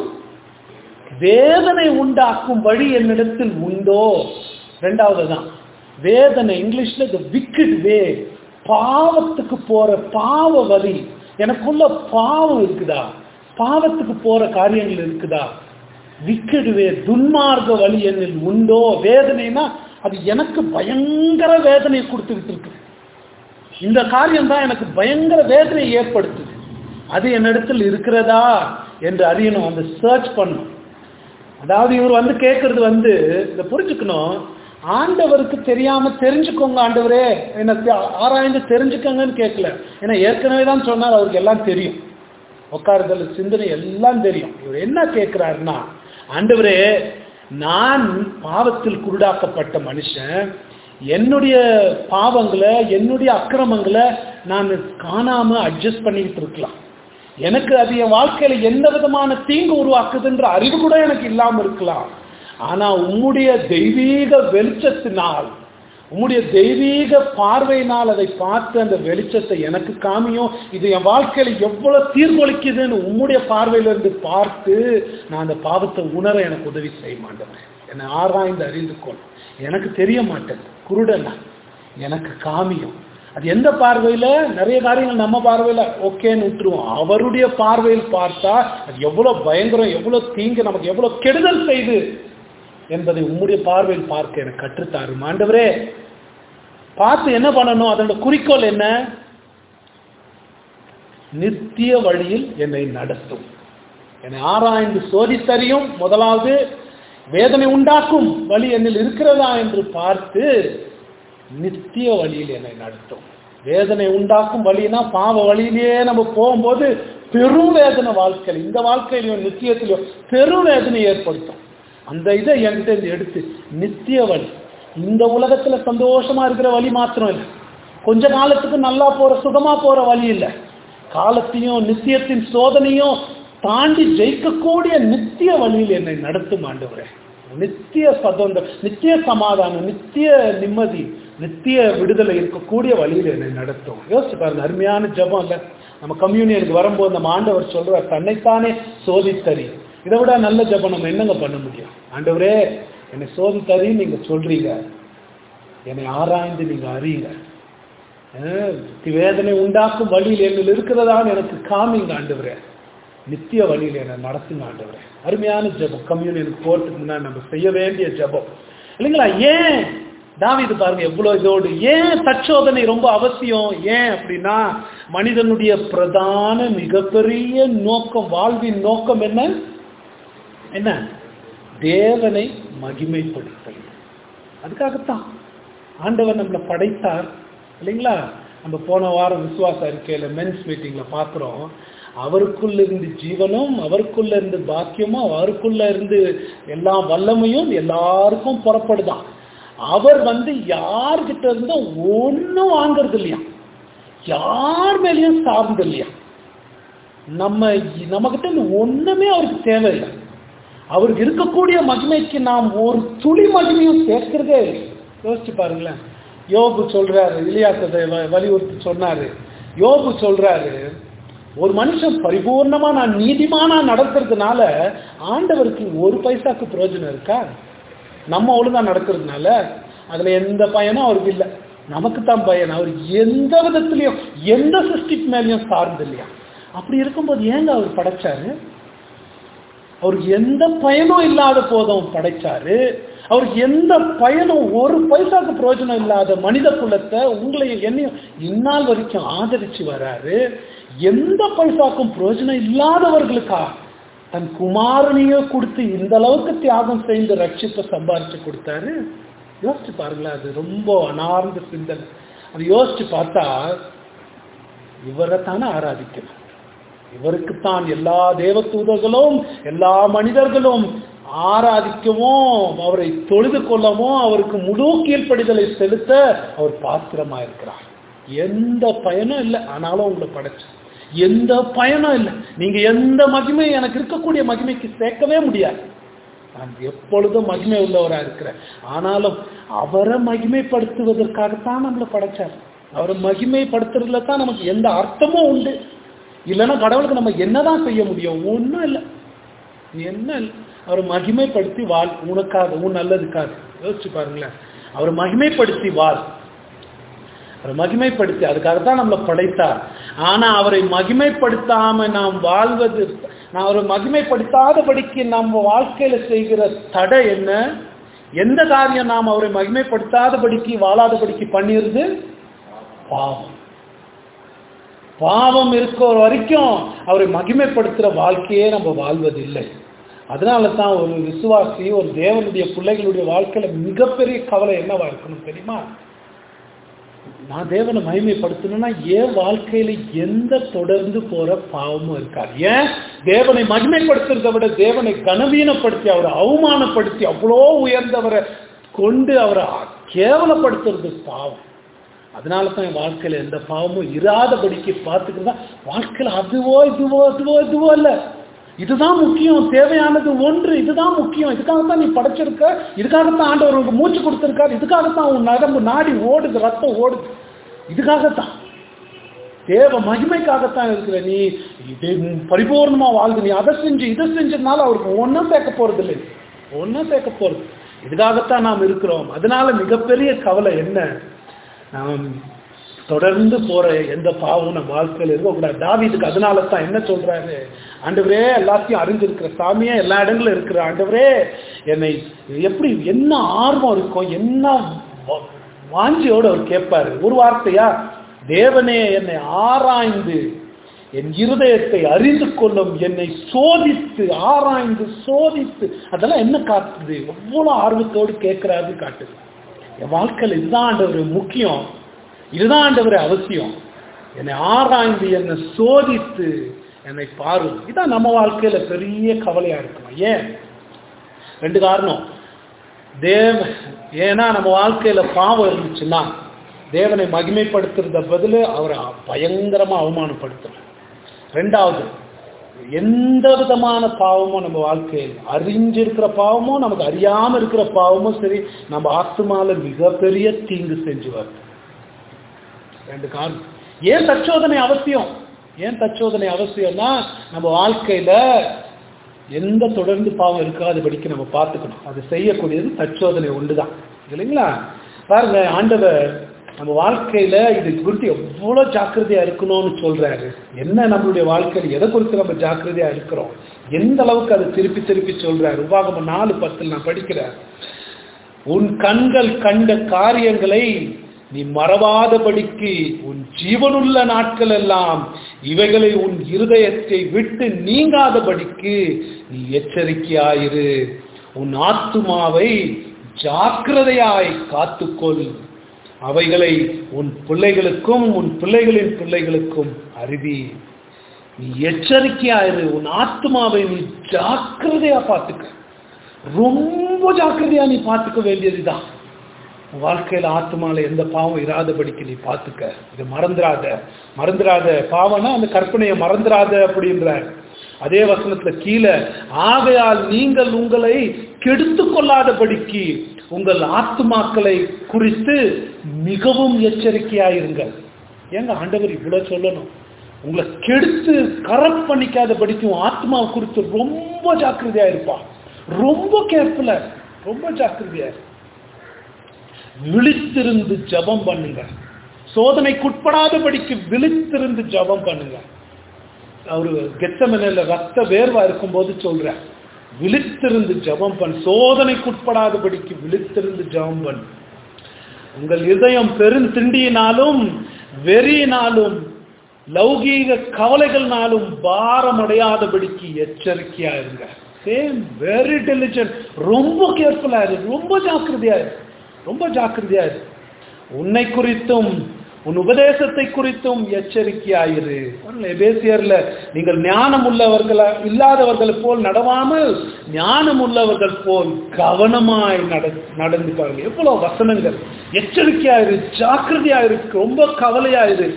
வேதனை உண்டாக்கும் வழி என்னிடத்தில் உண்டோ ரெண்டாவது தான் வேதனை இங்கிலீஷ்ல த விக்கெட் வே பாவத்துக்கு போற பாவ வழி எனக்குள்ள பாவம் இருக்குதா பாவத்துக்கு போற காரியங்கள் இருக்குதா விக்கெட் வே துன்மார்க்க வழி என்னில் உண்டோ வேதனைனா அது எனக்கு பயங்கர வேதனை கொடுத்துக்கிட்டு இருக்கு இந்த காரியம் தான் எனக்கு பயங்கர வேதனையை ஏற்படுத்துது அது என்னிடத்தில் இருக்கிறதா என்று அறியணும் அந்த சர்ச் பண்ணணும் அதாவது இவர் வந்து கேட்கறது வந்து இதை புரிஞ்சுக்கணும் ஆண்டவருக்கு தெரியாம தெரிஞ்சுக்கோங்க ஆண்டவரே என்ன தெ- ஆராய்ந்து தெரிஞ்சுக்கோங்கன்னு கேட்கல ஏன்னா ஏற்கனவே தான் சொன்னார் அவருக்கு எல்லாம் தெரியும் உட்காருதல் சிந்தனை எல்லாம் தெரியும் இவர் என்ன கேட்கிறாருன்னா ஆண்டவரே நான் பாவத்தில் குருடாக்கப்பட்ட மனுஷன் என்னுடைய பாவங்களை என்னுடைய அக்கிரமங்களை நான் காணாம அட்ஜஸ்ட் பண்ணிக்கிட்டு இருக்கலாம் எனக்கு அது என் வாழ்க்கையில எந்த விதமான தீங்கு உருவாக்குதுன்ற அறிவு கூட எனக்கு இல்லாம இருக்கலாம் ஆனா உம்முடைய தெய்வீக வெளிச்சத்தினால் உம்முடைய தெய்வீக பார்வையினால் அதை பார்த்து அந்த வெளிச்சத்தை எனக்கு காமியும் இது என் வாழ்க்கையில எவ்வளவு தீர்கொலிக்குதுன்னு உம்முடைய பார்வையில இருந்து பார்த்து நான் அந்த பாவத்தை உணர எனக்கு உதவி செய்ய மாட்டேன் என்னை ஆராய்ந்து அறிந்து கொள் எனக்கு தெரிய மாட்டேன் குருடன் நான். எனக்கு காமியும் அது எந்த பார்வையில நிறைய காரியங்கள் நம்ம பார்வையில ஓகேன்னு விட்டுருவோம் அவருடைய பார்வையில் பார்த்தா அது எவ்வளவு பயங்கரம் எவ்வளவு தீங்கு நமக்கு எவ்வளவு கெடுதல் செய்து என்பதை உம்முடைய பார்வையில் பார்க்க எனக்கு கற்றுத்தாரு ஆண்டவரே பார்த்து என்ன பண்ணணும் அதோட குறிக்கோள் என்ன நித்திய வழியில் என்னை நடத்தும் என்னை ஆராய்ந்து சோதித்தறியும் முதலாவது வேதனை உண்டாக்கும் வழி என்னில் இருக்கிறதா என்று பார்த்து நித்திய வழியில் என்னை நடத்தும் வேதனை உண்டாக்கும் வழினா பாவ வழியிலேயே நம்ம போகும்போது பெரும் வேதனை வாழ்க்கையில் இந்த வாழ்க்கையிலையும் நித்தியத்திலையும் பெரும் வேதனை ஏற்படுத்தும் அந்த இதை என்கிட்ட இருந்து எடுத்து நித்திய வழி இந்த உலகத்துல சந்தோஷமா இருக்கிற வழி மாத்திரம் இல்லை கொஞ்ச காலத்துக்கு நல்லா போற சுகமா போற வழி இல்லை காலத்தையும் நித்தியத்தின் சோதனையும் தாண்டி ஜெயிக்கக்கூடிய நித்திய வழியில் என்னை நடத்தும் ஆண்டவரே நித்திய சதந்திர நித்திய சமாதானம் நித்திய நிம்மதி நித்திய விடுதலை இருக்கக்கூடிய வழியில் என்னை நடத்தும் யோசிச்சு பாருங்க அருமையான ஜபம் இல்ல நம்ம கம்யூனியனுக்கு வரும்போது நம்ம ஆண்டவர் சொல்றார் தன்னைத்தானே சோதித்தறி இதை விட நல்ல ஜபம் நம்ம என்னங்க பண்ண முடியும் ஆண்டவரே என்னை சோதித்தறி நீங்க சொல்றீங்க என்னை ஆராய்ந்து நீங்க அறியுங்க அஹ் வேதனை உண்டாக்கும் வழியில் என்னில் இருக்கிறதான்னு எனக்கு காமிங்க ஆண்டவரே நித்திய வழியில் என்னை நடத்துங்க ஆண்டவரே அருமையான ஜெபம் கம்யூனியனுக்கு போறதுக்கு முன்னாடி நம்ம செய்ய வேண்டிய ஜெபம் இல்லைங்களா ஏன் தாவீது பாருங்க எவ்வளவு இதோடு ஏன் தற்சோதனை ரொம்ப அவசியம் ஏன் அப்படின்னா மனிதனுடைய பிரதான மிகப்பெரிய நோக்கம் வாழ்வின் நோக்கம் என்ன என்ன தேவனை மகிமைப்படுத்தல் அதுக்காகத்தான் ஆண்டவர் நம்மளை படைத்தார் இல்லைங்களா நம்ம போன வாரம் விசுவாச அறிக்கையில மென்ஸ் மீட்டிங்ல பார்க்கிறோம் அவருக்குள்ள இருந்து ஜீவனும் அவருக்குள்ள இருந்து பாக்கியமும் அவருக்குள்ள இருந்து எல்லா வல்லமையும் எல்லாருக்கும் புறப்படுதான் அவர் வந்து யார்கிட்ட இருந்தும் ஒன்றும் வாங்குறது இல்லையா யார் மேலேயும் சார்ந்து இல்லையா நம்ம நம்மகிட்ட இருந்து ஒண்ணுமே அவருக்கு தேவையில்லை அவருக்கு இருக்கக்கூடிய மகிமைக்கு நாம் ஒரு துளி மகிமையும் சேர்க்கிறதே இல்லை யோசிச்சு பாருங்களேன் யோபு சொல்றாரு இலியாசதை வ- வலியுறுத்தி சொன்னாரு யோபு சொல்றாரு ஒரு மனுஷன் பரிபூர்ணமா நான் நீதிமானா நடக்கிறதுனால ஆண்டவருக்கு ஒரு பைசாக்கு பிரயோஜனம் இருக்கா நம்ம ஒழுங்கா நடக்கிறதுனால அதுல எந்த பயனும் அவருக்கு இல்லை நமக்கு தான் பயன் அவர் எந்த விதத்திலையும் எந்த சிருஷ்டிக்கு மேலேயும் சார்ந்து இல்லையா அப்படி இருக்கும்போது ஏங்க அவர் படைச்சாரு அவருக்கு எந்த பயனும் இல்லாத போதும் படைச்சாரு அவருக்கு எந்த பயனும் ஒரு பைசாக்கு பிரயோஜனம் இல்லாத மனித குலத்தை உங்களையும் என்னையும் இந்நாள் வரைக்கும் ஆதரிச்சு வராரு எந்த பைசாக்கும் பிரயோஜனம் இல்லாதவர்களுக்கா தன் குமாரனையே கொடுத்து இந்த அளவுக்கு தியாகம் செய்து ரட்சிப்பை சம்பாரிச்சு கொடுத்தாரு யோசிச்சு பாருங்களேன் அது ரொம்ப அனார்ந்த சிந்தனை அது யோசிச்சு பார்த்தா இவரை தானே ஆராதிக்கணும் இவருக்குத்தான் எல்லா தேவதூதர்களும் எல்லா மனிதர்களும் ஆராதிக்கவும் அவரை தொழுது கொள்ளவும் அவருக்கு முழு கீழ்ப்படிதலை செலுத்த அவர் பாத்திரமா இருக்கிறார் எந்த பயனும் இல்லை ஆனாலும் உங்களை படைச்சு எந்த பயனும் இல்லை நீங்க எந்த மகிமை எனக்கு இருக்கக்கூடிய மகிமைக்கு சேர்க்கவே முடியாது நான் எப்பொழுதும் மகிமை உள்ளவரா இருக்கிறேன் ஆனாலும் அவரை மகிமைப்படுத்துவதற்காகத்தான் நம்மளை படைச்சார் அவரை மகிமைப்படுத்துறதுல தான் நமக்கு எந்த அர்த்தமும் உண்டு இல்லைன்னா கடவுளுக்கு நம்ம என்னதான் செய்ய முடியும் ஒன்றும் இல்லை என்ன இல்லை அவரை மகிமைப்படுத்தி வாழ் உனக்காக உன் நல்லதுக்காக யோசிச்சு பாருங்களேன் அவரை மகிமைப்படுத்தி வாழ் அவரை மகிமைப்படுத்தி அதுக்காக தான் நம்மளை படைத்தார் ஆனா அவரை மகிமைப்படுத்தாம நாம் வாழ்வது நான் அவரை மகிமைப்படுத்தாதபடிக்கு நம்ம வாழ்க்கையில செய்கிற தடை என்ன எந்த காரியம் நாம் அவரை மகிமைப்படுத்தாதபடிக்கு வாழாதபடிக்கு பண்ணிருது பாவம் பாவம் இருக்கிற வரைக்கும் அவரை மகிமைப்படுத்துற வாழ்க்கையே நம்ம வாழ்வதில்லை அதனால தான் ஒரு விசுவாசி ஒரு தேவனுடைய பிள்ளைகளுடைய வாழ்க்கையில மிகப்பெரிய கவலை என்னவா இருக்கணும் தெரியுமா நான் தேவனை மகிமைப்படுத்தணும்னா என் வாழ்க்கையில எந்த தொடர்ந்து போற பாவமும் இருக்காது ஏன் தேவனை மகிமைப்படுத்துறதை விட தேவனை கனவீனப்படுத்தி அவரை அவமானப்படுத்தி அவ்வளோ உயர்ந்தவரை கொண்டு அவரை கேவலப்படுத்துறது பாவம் அதனால தான் என் வாழ்க்கையில எந்த பாவமும் இராதபடிக்கு பார்த்துக்கிறதா வாழ்க்கையில அதுவோ இதுவோ இதுவோ இதுவோ இல்ல இதுதான் முக்கியம் தேவையானது ஒன்று இதுதான் முக்கியம் இதுக்காகத்தான் நீ படைச்சிருக்க இதுக்காகத்தான் ஆண்டவர் உனக்கு மூச்சு கொடுத்திருக்காரு இதுக்காகத்தான் உன் நரம்பு நாடி ஓடுது ரத்தம் ஓடுது இதுக்காகத்தான் தேவ மகிமைக்காகத்தான் இருக்கிற நீ இது பரிபூர்ணமா வாழ்ந்து நீ அதை செஞ்சு இதை செஞ்சதுனால அவருக்கு ஒன்றும் சேர்க்க போறது இல்லை ஒன்றும் சேர்க்க போறது இதுக்காகத்தான் நாம் இருக்கிறோம் அதனால மிகப்பெரிய கவலை என்ன நாம் தொடர்ந்து போற எந்த பாவமும் நம்ம வாழ்க்கையில் இருக்கக்கூடாது தாவீதுக்கு அதனால தான் என்ன சொல்றாரு ஆண்டவரே எல்லாத்தையும் அறிஞ்சிருக்கிற சாமியே எல்லா இடங்களும் இருக்கிற ஆண்டவரே என்னை எப்படி என்ன ஆர்வம் இருக்கும் என்ன வா- வாஞ்சியோடு அவர் கேட்பாரு ஒரு வார்த்தையா தேவனே என்னை ஆராய்ந்து என் இருதயத்தை அறிந்து கொள்ளும் என்னை சோதித்து ஆராய்ந்து சோதித்து அதெல்லாம் என்ன காட்டுது எவ்வளவு ஆர்வத்தோடு கேட்கிறாரு காட்டுது என் வாழ்க்கையில் இதுதான் ஆண்டவர் முக்கியம் இதுதான் ஆண்டவர் அவசியம் என்னை ஆராய்ந்து என்னை சோதித்து என்னை பாரு இதான் நம்ம வாழ்க்கையில பெரிய கவலையா இருக்கணும் ஏன் ரெண்டு காரணம் தேவ ஏன்னா நம்ம வாழ்க்கையில பாவம் இருந்துச்சுன்னா தேவனை மகிமைப்படுத்துறத பதில் அவரை பயங்கரமா அவமானப்படுத்துறோம் ரெண்டாவது எந்த விதமான பாவமும் நம்ம வாழ்க்கையில் அறிஞ்சிருக்கிற பாவமும் நமக்கு அறியாம இருக்கிற பாவமும் சரி நம்ம ஆத்மால மிகப்பெரிய தீங்கு செஞ்சு வருது ரெண்டு காரணம் ஏன் தச்சோதனை அவசியம் ஏன் தச்சோதனை அவசியம்னா நம்ம வாழ்க்கையில எந்த தொடர்ந்து பாவம் இருக்காதபடிக்கு நம்ம பார்த்துக்கணும் அது செய்யக்கூடியது தச்சோதனை உண்டுதான் இல்லைங்களா பாருங்க ஆண்டவர் நம்ம வாழ்க்கையில இது குறித்து எவ்வளவு ஜாக்கிரதையா இருக்கணும்னு சொல்றாரு என்ன நம்மளுடைய வாழ்க்கையில எதை குறித்து நம்ம ஜாக்கிரதையா இருக்கிறோம் எந்த அளவுக்கு அதை திருப்பி திருப்பி சொல்றாரு உபாகமம் நாலு பத்தில் நான் படிக்கிறேன் உன் கண்கள் கண்ட காரியங்களை நீ மறவாதபடிக்கு உன் ஜீவனுள்ள நாட்கள் எல்லாம் இவைகளை உன் இருதயத்தை விட்டு நீங்காதபடிக்கு நீ எச்சரிக்கையாயிரு உன் ஆத்துமாவை ஜாக்கிரதையாய் காத்துக்கொள் அவைகளை உன் பிள்ளைகளுக்கும் உன் பிள்ளைகளின் பிள்ளைகளுக்கும் அறிவி நீ எச்சரிக்கையாயிரு உன் ஆத்மாவை நீ ஜாக்கிரதையா பார்த்துக்க ரொம்ப ஜாக்கிரதையா நீ பார்த்துக்க வேண்டியதுதான் உன் வாழ்க்கையில ஆத்மால எந்த பாவம் இராதபடிக்கு நீ பார்த்துக்க இதை மறந்துடாத மறந்துடாத பாவம்னா அந்த கற்பனையை மறந்துடாத அப்படின்ற அதே வசனத்துல கீழே ஆகையால் நீங்கள் உங்களை கெடுத்து கொள்ளாதபடிக்கு உங்கள் ஆத்துமாக்களை குறித்து மிகவும் எச்சரிக்கையாயிருங்கள் ஏங்க ஆண்டவர் இவ்வளவு சொல்லணும் உங்களை கெடுத்து கரெக்ட் பண்ணிக்காதபடிக்கும் ஆத்மாவை குறித்து ரொம்ப ஜாக்கிரதையா இருப்பான் ரொம்ப கேர்ஃபுல்லா ரொம்ப ஜாக்கிரதையா இரு. விழித்திருந்து ஜபம் பண்ணுங்க சோதனைக்குட்படாதபடிக்கு விழித்திருந்து ஜபம் பண்ணுங்க அவரு கெத்தமனையில ரத்த வேர்வா இருக்கும்போது சொல்ற விழித்திருந்து ஜபம் பண்ணு சோதனைக்குட்படாதபடிக்கு விழித்திருந்து ஜபம் பண்ணு உங்கள் இதயம் பெருந்திண்டியினாலும் வெறியினாலும் லௌகீக கவலைகள்னாலும் பாரமடையாதபடிக்கு எச்சரிக்கையா இருங்க சேம் வெரி டெலிஜென்ட் ரொம்ப கேர்ஃபுல்லா இரு ரொம்ப ஜாக்கிரதையா இரு ரொம்ப ஜாக்கிரதையா இரு உன்னை குறித்தும் உன் உபதேசத்தை குறித்தும் எச்சரிக்கையாயிரு எபேசியர்ல நீங்கள் ஞானம் உள்ளவர்கள இல்லாதவர்கள் போல் நடவாமல் ஞானம் உள்ளவர்கள் போல் கவனமாய் நட நடந்து பாருங்க எவ்வளவு வசனங்கள் எச்சரிக்கையாயிரு ஜாக்கிரதையாயிரு ரொம்ப கவலையாயிரு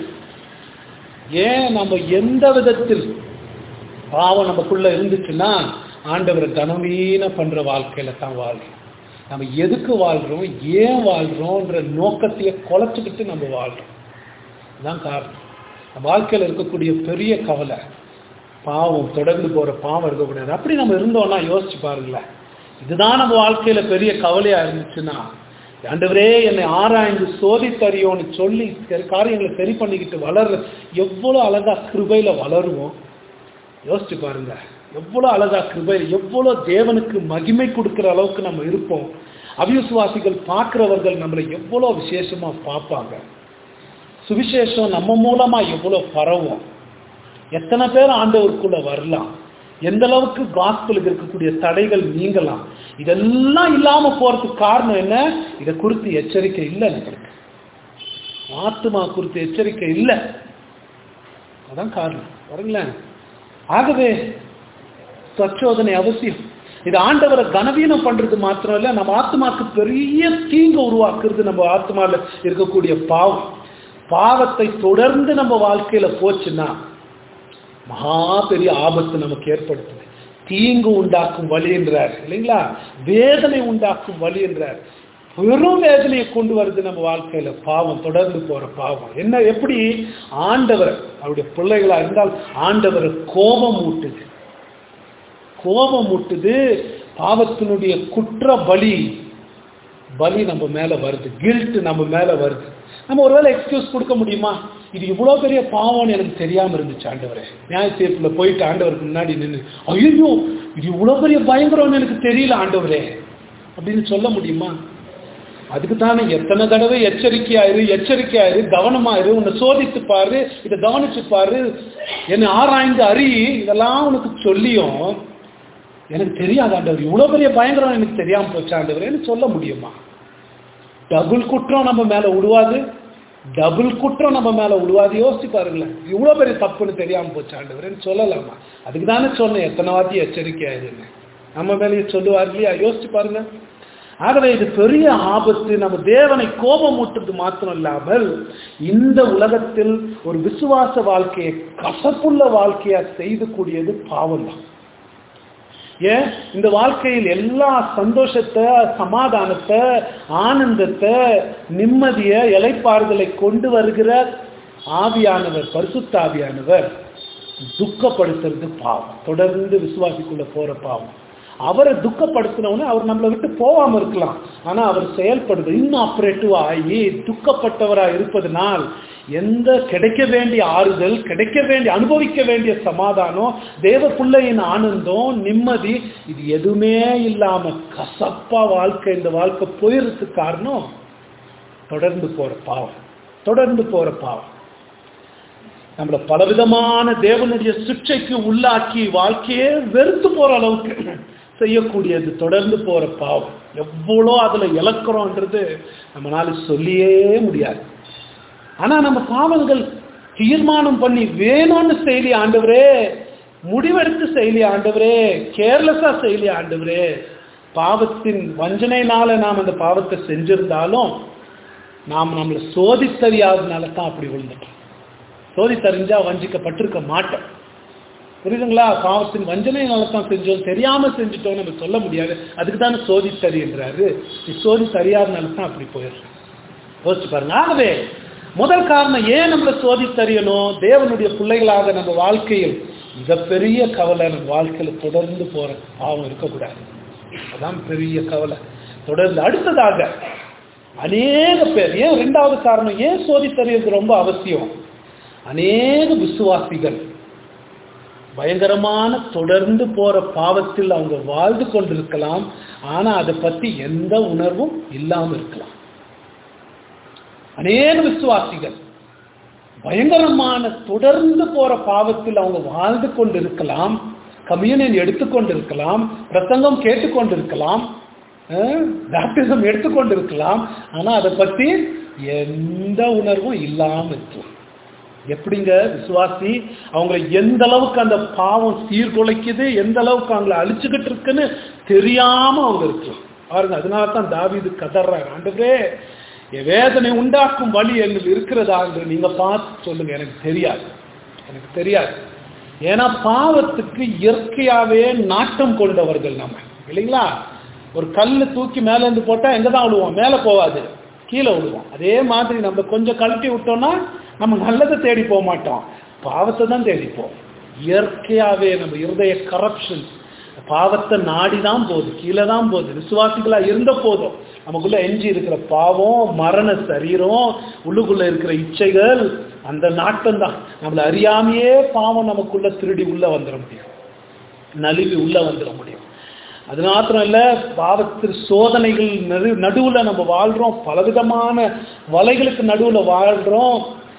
ஏன் நம்ம எந்த விதத்தில் பாவம் நமக்குள்ள இருந்துச்சுன்னா ஆண்டவரை கனவீன பண்ற வாழ்க்கையில தான் வாழ்றோம் நம்ம எதுக்கு வாழ்றோம் ஏன் வாழ்றோம்ன்ற நோக்கத்தையே குலைச்சுக்கிட்டு நம்ம வாழ்றோம் இதுதான் காரணம் நம்ம வாழ்க்கையில இருக்கக்கூடிய பெரிய கவலை பாவம் தொடர்ந்து போற பாவம் இருக்கக்கூடாது அப்படி நம்ம இருந்தோம்னா யோசிச்சு பாருங்களேன் இதுதான் நம்ம வாழ்க்கையில பெரிய கவலையா இருந்துச்சுன்னா ஆண்டவரே என்னை ஆராய்ந்து சோதித்தறியோன்னு சொல்லி சில காரியங்களை சரி பண்ணிக்கிட்டு வளர்ற எவ்வளவு அழகா கிருபையில வளருவோம் யோசிச்சு பாருங்க எவ்வளவு அழகா கிருபை எவ்வளவு தேவனுக்கு மகிமை கொடுக்கிற அளவுக்கு நம்ம இருப்போம் அவிசுவாசிகள் பார்க்கிறவர்கள் நம்மளை எவ்வளவு விசேஷமா பார்ப்பாங்க சுவிசேஷம் நம்ம மூலமா எவ்வளவு பரவும் எத்தனை பேர் ஆண்டவருக்குள்ள வரலாம் எந்த அளவுக்கு காஸ்பலுக்கு இருக்கக்கூடிய தடைகள் நீங்கலாம் இதெல்லாம் இல்லாம போறதுக்கு காரணம் என்ன இதை குறித்து எச்சரிக்கை இல்லை நம்மளுக்கு ஆத்மா குறித்து எச்சரிக்கை இல்லை அதான் காரணம் பாருங்களேன் ஆகவே தச்சோதனை அவசியம் இது ஆண்டவரை கனவீனம் பண்றது மாத்திரம் இல்ல நம்ம ஆத்மாக்கு பெரிய தீங்கு உருவாக்குறது நம்ம ஆத்மால இருக்கக்கூடிய பாவம் பாவத்தை தொடர்ந்து நம்ம வாழ்க்கையில போச்சுன்னா மகா பெரிய ஆபத்து நமக்கு ஏற்படுத்துது தீங்கு உண்டாக்கும் வழி என்றார் இல்லைங்களா வேதனை உண்டாக்கும் வழி என்றார் பெரும் வேதனையை கொண்டு வருது நம்ம வாழ்க்கையில பாவம் தொடர்ந்து போற பாவம் என்ன எப்படி ஆண்டவர் அவருடைய பிள்ளைகளா இருந்தால் ஆண்டவர் கோபம் ஊட்டுது கோபம் ஊட்டுது பாவத்தினுடைய குற்ற பலி பலி நம்ம மேல வருது கில்ட் நம்ம மேல வருது நம்ம ஒருவேளை எக்ஸ்கியூஸ் கொடுக்க முடியுமா இது இவ்வளவு பெரிய பாவம்னு எனக்கு தெரியாம இருந்துச்சு ஆண்டவரே நியாய தீர்ப்புல போயிட்டு ஆண்டவருக்கு முன்னாடி நின்று ஐயோ இது இவ்வளவு பெரிய பயங்கரம்னு எனக்கு தெரியல ஆண்டவரே அப்படின்னு சொல்ல முடியுமா அதுக்கு தானே எத்தனை தடவை எச்சரிக்கையாயிரு எச்சரிக்கையாயிரு கவனமாயிரு உன்னை சோதித்து பாரு இதை கவனிச்சு பாரு என்னை ஆராய்ந்து அறி இதெல்லாம் உனக்கு சொல்லியும் எனக்கு தெரியாது ஆண்டவர் இவ்வளவு பெரிய பயங்கரம் எனக்கு தெரியாம போச்சு ஆண்டவர் சொல்ல முடியுமா டபுள் குற்றம் நம்ம மேல விடுவாது டபுள் குற்றம் நம்ம மேல விடுவாது யோசிச்சு பாருங்களேன் இவ்வளவு பெரிய தப்புன்னு தெரியாம போச்சு ஆண்டவர் சொல்லலாமா அதுக்கு தானே சொன்னேன் எத்தனை வாட்டி எச்சரிக்கையாயிருன்னு நம்ம மேலேயே சொல்லுவார் இல்லையா யோசிச்சு பாருங்க ஆகவே இது பெரிய ஆபத்து நம்ம தேவனை கோபம் ஊட்டுறது மாத்திரம் இல்லாமல் இந்த உலகத்தில் ஒரு விசுவாச வாழ்க்கையை கசப்புள்ள வாழ்க்கையா செய்து கூடியது பாவம் தான் ஏன் இந்த வாழ்க்கையில் எல்லா சந்தோஷத்தை சமாதானத்தை ஆனந்தத்தை நிம்மதிய இலைப்பாறுதலை கொண்டு வருகிற ஆவியானவர் பரிசுத்த ஆவியானவர் துக்கப்படுத்துறது பாவம் தொடர்ந்து விசுவாசிக்குள்ள போற பாவம் அவரை துக்கப்படுத்தினவனே அவர் நம்மளை விட்டு போகாம இருக்கலாம் ஆனா அவர் செயல்படுது இன்னும் ஆப்ரேட்டிவ் ஆகி துக்கப்பட்டவரா இருப்பதனால் எந்த கிடைக்க வேண்டிய ஆறுதல் கிடைக்க வேண்டிய அனுபவிக்க வேண்டிய சமாதானம் தேவ பிள்ளையின் ஆனந்தம் நிம்மதி இது எதுவுமே இல்லாம கசப்பா வாழ்க்கை இந்த வாழ்க்கை போயிருறதுக்கு காரணம் தொடர்ந்து போற பாவம் தொடர்ந்து போற பாவம் நம்மள பலவிதமான தேவனுடைய சிக்ஷைக்கு உள்ளாக்கி வாழ்க்கையே வெறுத்து போற அளவுக்கு செய்யக்கூடியது தொடர்ந்து போற பாவம் எவ்வளோ அதுல இழக்கிறோன்றது நம்மளால சொல்லியே முடியாது ஆனா நம்ம பாவங்கள் தீர்மானம் பண்ணி வேணும்னு செய்தி ஆண்டவரே முடிவெடுத்து செய்யலையா ஆண்டவரே கேர்லெஸ்ஸா செய்யலையா ஆண்டவரே பாவத்தின் வஞ்சனையினால நாம் அந்த பாவத்தை செஞ்சிருந்தாலும் நாம் நம்மளை சோதித்தறியாதனால தான் அப்படி விழுந்துட்டோம் சோதித்தறிஞ்சா வஞ்சிக்கப்பட்டிருக்க மாட்டோம் புரியுதுங்களா பாவத்தின் வஞ்சனையினால தான் செஞ்சோம் தெரியாம செஞ்சுட்டோம் நம்ம சொல்ல முடியாது அதுக்கு தானே சோதித்தறின்றாரு நீ சோதித்தறியாதனால தான் அப்படி போயிடுறோம் யோசிச்சு பாருங்க ஆகவே முதல் காரணம் ஏன் நம்மளை சோதித்தறியணும் தேவனுடைய பிள்ளைகளாக நம்ம வாழ்க்கையில் மிகப்பெரிய கவலை நம்ம வாழ்க்கையில தொடர்ந்து போற பாவம் இருக்கக்கூடாது அதான் பெரிய கவலை தொடர்ந்து அடுத்ததாக அநேக பேர் ஏன் ரெண்டாவது காரணம் ஏன் சோதித்தறியது ரொம்ப அவசியம் அநேக விசுவாசிகள் பயங்கரமான தொடர்ந்து போற பாவத்தில் அவங்க வாழ்ந்து கொண்டிருக்கலாம் ஆனா அதை பத்தி எந்த உணர்வும் இல்லாம இருக்கலாம் அநேக விசுவாசிகள் பயங்கரமான தொடர்ந்து போற பாவத்தில் அவங்க வாழ்ந்து கொண்டிருக்கலாம் கம்யூனியன் எடுத்துக்கொண்டிருக்கலாம் பிரசங்கம் கேட்டுக்கொண்டிருக்கலாம் பேப்டிசம் எடுத்துக்கொண்டிருக்கலாம் ஆனா அதை பத்தி எந்த உணர்வும் இல்லாம இருக்கலாம் எப்படிங்க விசுவாசி அவங்களை எந்த அளவுக்கு அந்த பாவம் சீர்குலைக்குது எந்த அளவுக்கு அவங்களை அழிச்சுக்கிட்டு இருக்குன்னு தெரியாம அவங்க இருக்கலாம் பாருங்க அதனால தான் தாவிது கதறாங்க ஆண்டவரே என் வேதனை உண்டாக்கும் வழி எங்களுக்கு இருக்கிறதா என்று நீங்க பார்த்து சொல்லுங்க எனக்கு தெரியாது எனக்கு தெரியாது ஏன்னா பாவத்துக்கு இயற்கையாவே நாட்டம் கொண்டவர்கள் நம்ம இல்லைங்களா ஒரு கல்லு தூக்கி மேல இருந்து போட்டா எங்க தான் விழுவோம் மேல போவாது கீழே விழுவோம் அதே மாதிரி நம்ம கொஞ்சம் கழட்டி விட்டோம்னா நம்ம நல்லதை தேடி போக மாட்டோம் பாவத்தை தான் தேடிப்போம் இயற்கையாவே நம்ம இருதய கரப்ஷன் பாவத்தை நாடி தான் போகுது கீழே தான் போகுது விசுவாசிகளா இருந்த போதும் நமக்குள்ள எஞ்சி இருக்கிற பாவம் மரண சரீரம் உள்ளுக்குள்ள இருக்கிற இச்சைகள் அந்த நாட்டம் தான் நம்மளை அறியாமையே பாவம் நமக்குள்ள திருடி உள்ள வந்துட முடியும் நலிவு உள்ள வந்துட முடியும் அது மாத்திரம் இல்ல பாவத்திற்கு சோதனைகள் நடு நடுவுல நம்ம வாழ்றோம் பலவிதமான வலைகளுக்கு நடுவுல வாழ்றோம்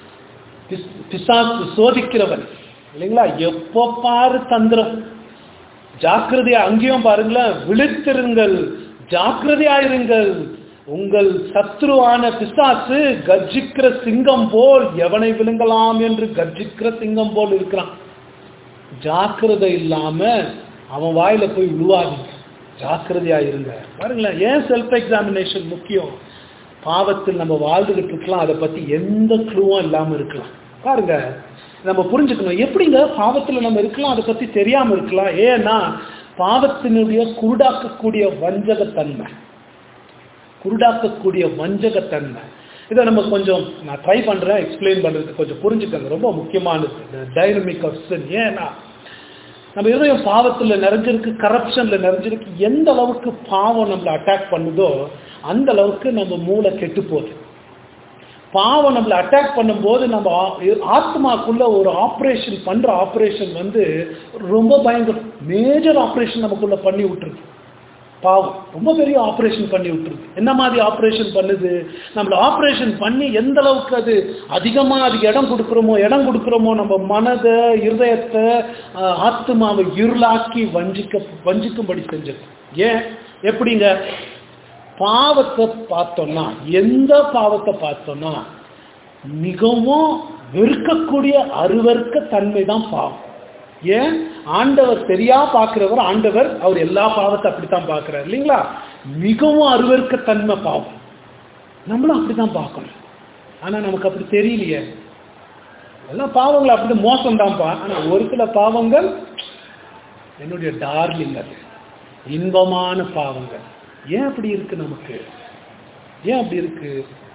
பிசாசு சோதிக்கிறவன் இல்லைங்களா எப்போ பாரு தந்திரம் ஜாக்கிரதையா அங்கேயும் பாருங்களேன் விழித்திருங்கள் ஜாக்கிரதையாயிருங்கள் உங்கள் சத்ருவான பிசாசு கர்ஜிக்கிற சிங்கம் போல் எவனை விழுங்கலாம் என்று கர்ஜிக்கிற சிங்கம் போல் இருக்கிறான் ஜாக்கிரதை இல்லாம அவன் வாயில போய் விழுவாதீங்க ஜாக்கிரதையா இருங்க பாருங்களேன் ஏன் செல்ஃப் எக்ஸாமினேஷன் முக்கியம் பாவத்தில் நம்ம வாழ்ந்துகிட்டு இருக்கலாம் அதை பத்தி எந்த க்ளூவும் இல்லாம இருக்கலாம் பாருங்க நம்ம புரிஞ்சுக்கணும் எப்படிங்க பாவத்தில் நம்ம இருக்கலாம் அதை பத்தி தெரியாம இருக்கலாம் ஏன்னா பாவத்தினுடைய குருடாக்கக்கூடிய வஞ்சகத்தன்மை குருடாக்கக்கூடிய வஞ்சகத்தன்மை இதை நம்ம கொஞ்சம் நான் ட்ரை பண்றேன் எக்ஸ்பிளைன் பண்றதுக்கு கொஞ்சம் புரிஞ்சுக்கங்க ரொம்ப முக்கியமானது டைனமிக் ஆஃப் சின் ஏன்னா நம்ம இதயம் பாவத்தில் நிறைஞ்சிருக்கு கரப்ஷன்ல நிறைஞ்சிருக்கு எந்த அளவுக்கு பாவம் நம்மளை அட்டாக் பண்ணுதோ அந்த அளவுக்கு நம்ம மூளை கெட்டு போகுது பாவம் நம்மளை அட்டாக் பண்ணும்போது நம்ம ஆத்மாக்குள்ள ஒரு ஆப்ரேஷன் பண்ற ஆப்ரேஷன் வந்து ரொம்ப பயங்கரம் மேஜர் ஆப்ரேஷன் நமக்குள்ள பண்ணி விட்டுருக்கு பாவம் ரொம்ப பெரிய ஆப்ரேஷன் பண்ணி விட்டுருது என்ன மாதிரி ஆப்ரேஷன் பண்ணுது நம்மள ஆப்ரேஷன் பண்ணி எந்த அளவுக்கு அது அதிகமா அதுக்கு இடம் கொடுக்குறோமோ இடம் கொடுக்குறோமோ நம்ம மனதை இருதயத்தை ஆஹ், ஆத்துமாவை இருளாக்கி வஞ்சிக்க வஞ்சிக்கும்படி செஞ்சது ஏன் எப்படிங்க பாவத்தை பார்த்தோம்னா எந்த பாவத்தை பார்த்தோம்னா மிகவும் வெறுக்கக்கூடிய அருவருக்க தன்மை தான் பாவம் ஏன் ஆண்டவர் சரியா பார்க்கிறவர் ஆண்டவர் அவர் எல்லா பாவத்தை அப்படித்தான் பார்க்கிறார் இல்லைங்களா மிகவும் அருவருக்க தன்மை பாவம் நம்மளும் அப்படிதான் பார்க்கணும் ஆனா நமக்கு அப்படி தெரியலையே எல்லா பாவங்கள் அப்படி மோசம் தான்ப்பா ஆனா ஒரு சில பாவங்கள் என்னுடைய டார்லிங் அது இன்பமான பாவங்கள் ஏன் அப்படி இருக்கு நமக்கு ஏன் அப்படி இருக்கு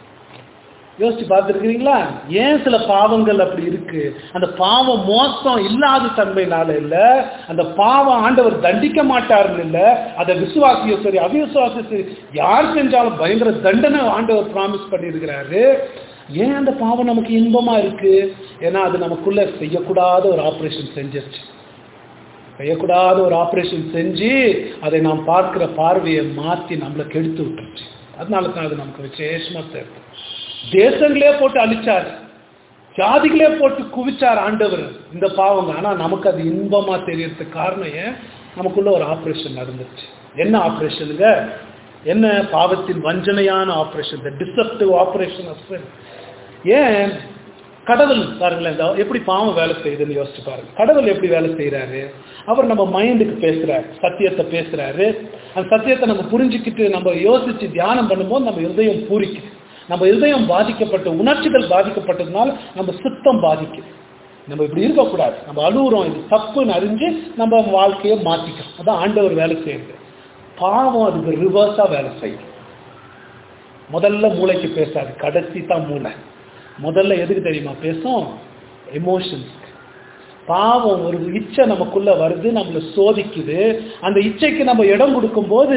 யோசிச்சு பார்த்துருக்கிறீங்களா ஏன் சில பாவங்கள் அப்படி இருக்கு அந்த பாவம் மோசம் இல்லாத தன்மையினால இல்ல அந்த பாவம் ஆண்டவர் தண்டிக்க மாட்டாருன்னு இல்ல அதை விசுவாசியோ சரி அவிசுவாசியோ சரி யார் செஞ்சாலும் பயங்கர தண்டனை ஆண்டவர் ப்ராமிஸ் பண்ணியிருக்கிறாரு ஏன் அந்த பாவம் நமக்கு இன்பமா இருக்கு ஏன்னா அது நமக்குள்ள செய்யக்கூடாத ஒரு ஆபரேஷன் செஞ்சிருச்சு செய்யக்கூடாத ஒரு ஆபரேஷன் செஞ்சு அதை நாம் பார்க்கிற பார்வையை மாத்தி நம்மளை கெடுத்து விட்டுருச்சு அதனால தான் அது நமக்கு விசேஷமா தேவை தேசங்களே போட்டு அழிச்சாரு ஜாதிகளே போட்டு குவிச்சார் ஆண்டவர் இந்த பாவங்க ஆனா நமக்கு அது இன்பமா தெரியறதுக்கு காரணம் ஏன் நமக்குள்ள ஒரு ஆபரேஷன் நடந்துச்சு என்ன ஆபரேஷனுங்க என்ன பாவத்தின் வஞ்சனையான operation the deceptive operation of ஏன் கடவுள் பாருங்களேன் இந்த எப்படி பாவம் வேலை செய்யுதுன்னு யோசிச்சு பாருங்க கடவுள் எப்படி வேலை செய்யறாரு அவர் நம்ம மைண்டுக்கு பேசுறாரு சத்தியத்தை பேசுறாரு அந்த சத்தியத்தை நம்ம புரிஞ்சுக்கிட்டு நம்ம யோசிச்சு தியானம் பண்ணும்போது நம்ம இருதயம் பூரிக்குது நம்ம இருதயம் பாதிக்கப்பட்ட உணர்ச்சிகள் பாதிக்கப்பட்டதுனால நம்ம சித்தம் பாதிக்குது நம்ம இப்படி இருக்கக்கூடாது நம்ம அழுகுறோம் இது தப்புன்னு அறிஞ்சு நம்ம வாழ்க்கையை மாத்திக்கிறோம் அதான் ஆண்டவர் வேலை செய்யுது பாவம் அதுக்கு ரிவர்ஸா வேலை செய்யும் முதல்ல மூளைக்கு பேசாது கடைசி தான் மூளை முதல்ல எதுக்கு தெரியுமா பேசும் எமோஷன்ஸ்க்கு பாவம் ஒரு இச்சை நமக்குள்ள வருது நம்மளை சோதிக்குது அந்த இச்சைக்கு நம்ம இடம் கொடுக்கும்போது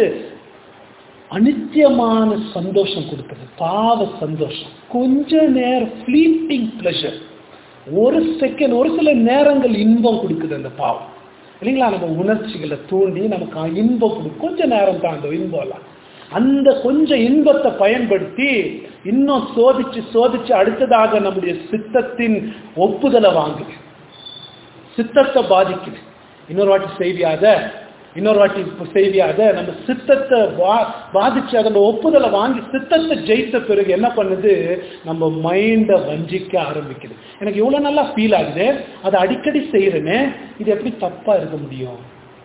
அனித்தியமான சந்தோஷம் கொடுக்குது பாவ சந்தோஷம் கொஞ்ச நேரம் ஃபிளீட்டிங் ப்ளஷர் ஒரு செகண்ட் ஒரு சில நேரங்கள் இன்பம் கொடுக்குது அந்த பாவம் இல்லைங்களா நம்ம உணர்ச்சிகளை தூண்டி நமக்கு இன்பம் கொடுக்கும் கொஞ்ச நேரம் தான் அந்த இன்பம்லாம் அந்த கொஞ்சம் இன்பத்தை பயன்படுத்தி இன்னும் சோதிச்சு சோதிச்சு அடுத்ததாக நம்முடைய சித்தத்தின் ஒப்புதலை வாங்குது சித்தத்தை பாதிக்குது இன்னொரு வாட்டி செய்வியாத இன்னொரு வாட்டி செய்வியாத நம்ம சித்தத்தை பா- பாதிச்சு அதோட ஒப்புதலை வாங்கி சித்தத்தை ஜெயித்த பிறகு என்ன பண்ணுது நம்ம மைண்டை வஞ்சிக்க ஆரம்பிக்குது எனக்கு இவ்வளவு நல்லா ஃபீல் ஆகுது அதை அடிக்கடி செய்யறேனே இது எப்படி தப்பா இருக்க முடியும்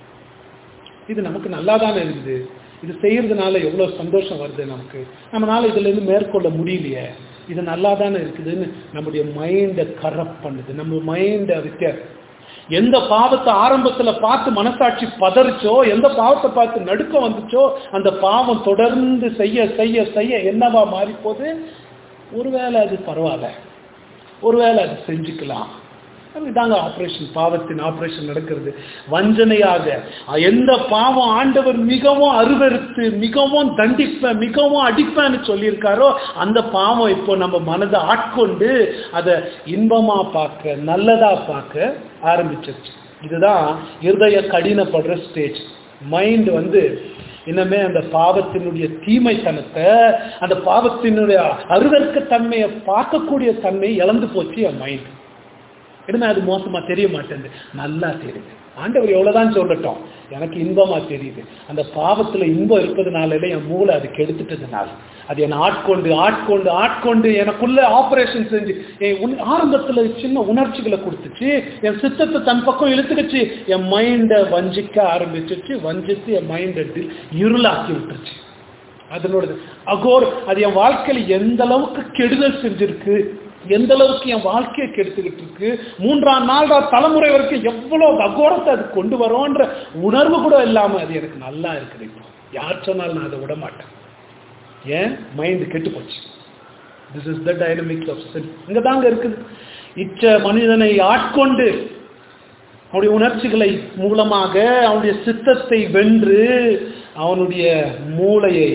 இது நமக்கு நல்லா தானே இருக்குது இது செய்யறதுனால எவ்வளவு சந்தோஷம் வருது நமக்கு நம்மளால இதுல இருந்து மேற்கொள்ள முடியலையே இது நல்லா தானே இருக்குதுன்னு நம்முடைய மைண்டை கரப்ட் பண்ணுது நம்ம மைண்டை வித்தியாசம் எந்த பாவத்தை ஆரம்பத்துல பார்த்து மனசாட்சி பதறிச்சோ எந்த பாவத்தை பார்த்து நடுக்கம் வந்துச்சோ அந்த பாவம் தொடர்ந்து செய்ய செய்ய செய்ய என்னவா மாறி போகுது ஒருவேளை அது பரவாயில்ல ஒருவேளை அது செஞ்சுக்கலாம் இதாங்க ஆபரேஷன் பாவத்தின் ஆபரேஷன் நடக்கிறது வஞ்சனையாக எந்த பாவம் ஆண்டவர் மிகவும் அருவருத்து மிகவும் தண்டிப்பேன் மிகவும் அடிப்பேன்னு சொல்லியிருக்காரோ அந்த பாவம் இப்போ நம்ம மனதை ஆட்கொண்டு அதை இன்பமா பார்க்க நல்லதா பார்க்க ஆரம்பிச்சிருச்சு இதுதான் இருதய கடினப்படுற ஸ்டேஜ் மைண்ட் வந்து இன்னமே அந்த பாவத்தினுடைய தீமைத்தனத்தை அந்த பாவத்தினுடைய அருவருக்க தன்மையை பார்க்கக்கூடிய தன்மை இழந்து போச்சு என் மைண்ட் என்ன அது மோசமா தெரிய மாட்டேங்குது நல்லா தெரியுது ஆண்டவர் எவ்வளவுதான் சொல்லட்டும் எனக்கு இன்பமா தெரியுது அந்த பாவத்துல இன்பம் இருப்பதுனால என் மூளை அது கெடுத்துட்டதுனால அது என்னை ஆட்கொண்டு ஆட்கொண்டு ஆட்கொண்டு எனக்குள்ள ஆபரேஷன் செஞ்சு என் உண்- ஆரம்பத்துல சின்ன உணர்ச்சிகளை கொடுத்துச்சு என் சித்தத்தை தன் பக்கம் இழுத்துக்கிச்சு என் மைண்டை வஞ்சிக்க ஆரம்பிச்சிச்சு வஞ்சித்து என் மைண்டை இருளாக்கி விட்டுருச்சு அதனோட அகோர் அது என் வாழ்க்கையில எந்த அளவுக்கு கெடுதல் செஞ்சிருக்கு எந்த அளவுக்கு என் வாழ்க்கையை கெடுத்துக்கிட்டு இருக்கு மூன்றாம் நான்காம் தலைமுறை வரைக்கும் எவ்வளவு அகோரத்தை அது கொண்டு வரோன்ற உணர்வு கூட இல்லாம அது எனக்கு நல்லா இருக்குது இப்போ யார் சொன்னாலும் நான் அதை விட மாட்டேன் ஏன் மைண்ட் கெட்டு போச்சு this is the dynamics of self இங்க தாங்க இருக்குது இச்ச மனிதனை ஆட்கொண்டு அவனுடைய உணர்ச்சிகளை மூலமாக அவனுடைய சித்தத்தை வென்று அவனுடைய மூளையை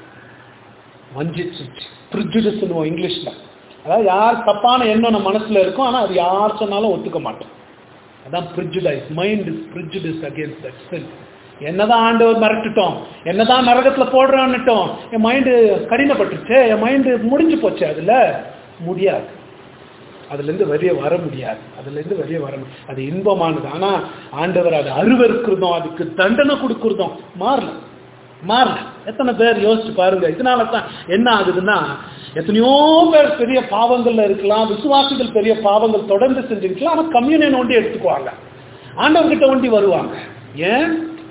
வஞ்சிச்சு ப்ரிஜுடிஸ்னுவோம் இங்கிலீஷ்ல அதாவது யார் தப்பான எண்ணம் நம்ம மனசுல இருக்கும் ஆனா அது யார் சொன்னாலும் ஒத்துக்க மாட்டோம் அதான் prejudice mind is prejudice against that self என்னதான் ஆண்டவர் மிரட்டுட்டோம் என்னதான் நரகத்துல போடுறான்னுட்டோம் என் மைண்டு கடினப்பட்டுருச்சு என் மைண்டு முடிஞ்சு போச்சு அதுல முடியாது அதுல இருந்து வெளியே வர முடியாது அதுல இருந்து வெளியே வர முடியாது அது இன்பமானது ஆனா ஆண்டவர் அதை அருவருக்கிறதும் அதுக்கு தண்டனை கொடுக்கறதும் மாறல மாறல எத்தனை பேர் யோசிச்சு பாருங்க இதனால தான் என்ன ஆகுதுன்னா எத்தனையோ பேர் பெரிய பாவங்கள்ல இருக்கலாம் விசுவாசிகள் பெரிய பாவங்கள் தொடர்ந்து செஞ்சுக்கலாம் ஆனா கம்யூனியன் ஒண்டி எடுத்துக்குவாங்க ஆண்டவர்கிட்ட ஒண்டி வருவாங்க ஏன்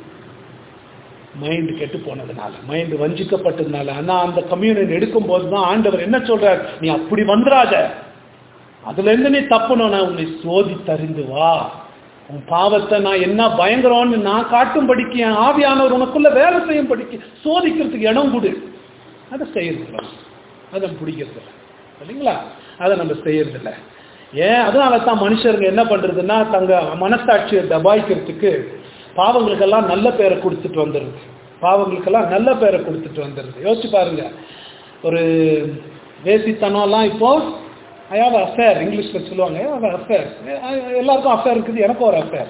மைண்ட் கெட்டு போனதுனால மைண்ட் வஞ்சிக்கப்பட்டதுனால ஆனா அந்த கம்யூனியன் எடுக்கும் போது தான் ஆண்டவர் என்ன சொல்றார் நீ அப்படி வந்துடாத அதுல இருந்து நீ தப்பணும் நான் உன்னை சோதி தறிந்து வா உன் பாவத்தை நான் என்ன பயங்கரம்னு நான் காட்டும்படிக்கு என் ஆவியானவர் உனக்குள்ள வேலை செய்யும் படிக்க சோதிக்கிறதுக்கு இடம் கொடு அதை செய்யறதில்ல அதை பிடிக்கிறதில்ல இல்லைங்களா அதை நம்ம செய்யறதில்ல ஏன் அதனால தான் மனுஷருங்க என்ன பண்றதுன்னா தங்க மனசாட்சியை தபாய்க்கிறதுக்கு பாவங்களுக்கெல்லாம் நல்ல பேரை கொடுத்துட்டு வந்துடுது பாவங்களுக்கெல்லாம் நல்ல பேரை கொடுத்துட்டு வந்துடுது யோசிச்சு பாருங்க ஒரு வேசித்தனம்லாம் இப்போ ஐ ஹாவ் அஃபேர் இங்கிலீஷில் சொல்லுவாங்க அஃபேர் எல்லாருக்கும் அஃபேர் இருக்குது எனக்கும் ஒரு அஃபேர்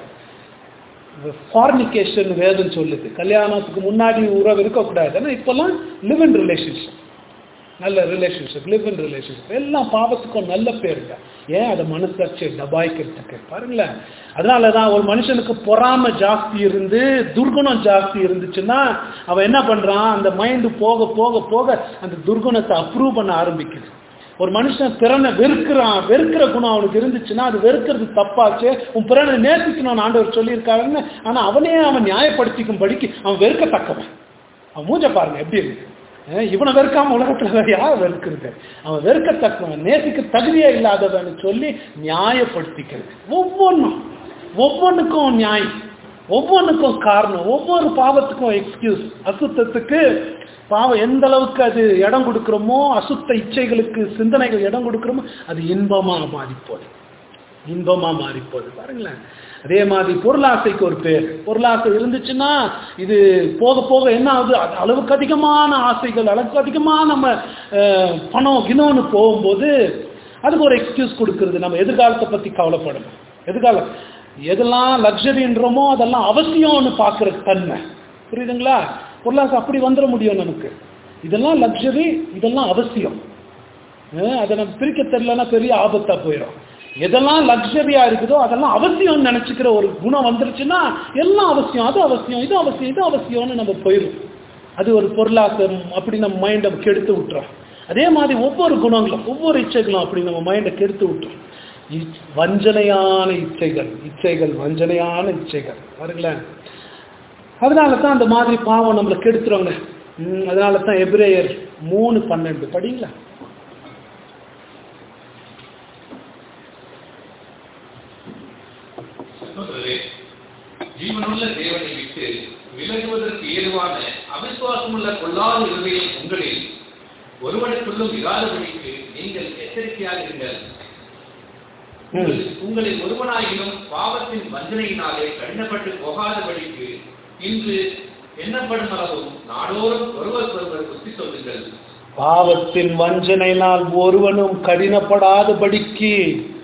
ஃபார்னிகேஷன் வேதம் சொல்லுது கல்யாணத்துக்கு முன்னாடி உறவு இருக்கக்கூடாது ஏன்னா இப்போல்லாம் லிவ் இன் ரிலேஷன்ஷிப் நல்ல ரிலேஷன்ஷிப் லிவ் இன் ரிலேஷன்ஷிப் எல்லாம் பாவத்துக்கும் நல்ல பேருங்க ஏன் அதை மனசாட்சியை டபாய்க்கிறதுக்கு பாருங்களேன் அதனால தான் ஒரு மனுஷனுக்கு பொறாமை ஜாஸ்தி இருந்து துர்குணம் ஜாஸ்தி இருந்துச்சுன்னா அவன் என்ன பண்றான் அந்த மைண்டு போக போக போக அந்த துர்குணத்தை அப்ரூவ் பண்ண ஆரம்பிக்குது ஒரு மனுஷன் பிறனை வெறுக்கிறான் வெறுக்கிற குணம் அவனுக்கு இருந்துச்சுன்னா அது வெறுக்கிறது தப்பாச்சு உன் பிறனை நேசிக்கணும்னு ஆண்டவர் சொல்லியிருக்காருன்னு ஆனா அவனே அவன் நியாயப்படுத்திக்கும் படிக்கு அவன் வெறுக்கத்தக்கவன் அவன் மூஞ்ச பாருங்க எப்படி இருக்கு அஹ் இவனை வெறுக்காம உலகத்துல வேற யார் வெறுக்கிறது அவன் வெறுக்கத்தக்கவன் நேசிக்க தகுதியே இல்லாதவன் சொல்லி நியாயப்படுத்திக்கிறது ஒவ்வொன்றும் ஒவ்வொன்றுக்கும் நியாயம் ஒவ்வொன்றுக்கும் காரணம் ஒவ்வொரு பாவத்துக்கும் எக்ஸ்கியூஸ் அசுத்தத்துக்கு பாவம் எந்த அளவுக்கு அது இடம் கொடுக்கிறோமோ அசுத்த இச்சைகளுக்கு சிந்தனைகள் இடம் கொடுக்கிறோமோ அது இன்பமா மாறிப்போகுது இன்பமா மாறிப்போகுது பாருங்களேன் அதே மாதிரி பொருளாசைக்கு ஒரு பேர் பொருளாசை இருந்துச்சுன்னா இது போக போக என்ன ஆகுது அது அளவுக்கு அதிகமான ஆசைகள் அளவுக்கு அதிகமாக நம்ம அஹ், பணம் கிணம்னு போகும்போது அதுக்கு ஒரு எக்ஸ்கியூஸ் கொடுக்கறது நம்ம எதிர்காலத்தை பற்றி கவலைப்படணும் எதிர்காலம் எதெல்லாம் லக்ஸரின்றோமோ அதெல்லாம் அவசியம்னு பார்க்குற தன்மை புரியுதுங்களா பொருளாசை அப்படி வந்துட முடியும் நமக்கு இதெல்லாம் லக்ஸரி இதெல்லாம் அவசியம் அஹ் அதை நம்ம பிரிக்க தெரியலன்னா பெரிய ஆபத்தா போயிடும் எதெல்லாம் லக்ஸரியா இருக்குதோ அதெல்லாம் அவசியம்னு நினைச்சுக்கிற ஒரு குணம் வந்துருச்சுன்னா எல்லாம் அவசியம் அது அவசியம் இது அவசியம் இது அவசியம்னு நம்ம போயிடும் அது ஒரு பொருளாசை அப்படி நம்ம மைண்டை கெடுத்து விட்டுறோம் அதே மாதிரி ஒவ்வொரு குணங்களும் ஒவ்வொரு இச்சைகளும் அப்படி நம்ம மைண்டை கெடுத்து விட்டுரும் இச்- வஞ்சனையான இச்சைகள் இச்சைகள் வஞ்சனையான இச்சைகள் பாருங்களேன் அதனால தான் அந்த மாதிரி பாவம் நம்மளை கெடுத்துருவாங்க ம், அதனால தான் எபிரேயர் மூணு பன்னெண்டு படிங்களா சகோதரரே, ஜீவனுள்ள தேவனை விட்டு விலகுவதற்கு ஏதுவான அவிசுவாசமுள்ள கொள்ளாத இருதயம் உங்களில் ஒருவனுக்குள்ளும் இராதபடிக்கு நீங்கள் எச்சரிக்கையாக இருங்கள் உங்கள்- உங்களில் ஒருவனாயினும் பாவத்தின் வஞ்சனையினாலே கடினப்பட்டு போகாதபடிக்கு இன்று எண்ணப்படும் அளவும் நாடோறும் ஒருவருக்கொருவர் புத்தி சொல்லுங்கள் பாவத்தின் வஞ்சனையினால் ஒருவனும் கடினப்படாதபடிக்கு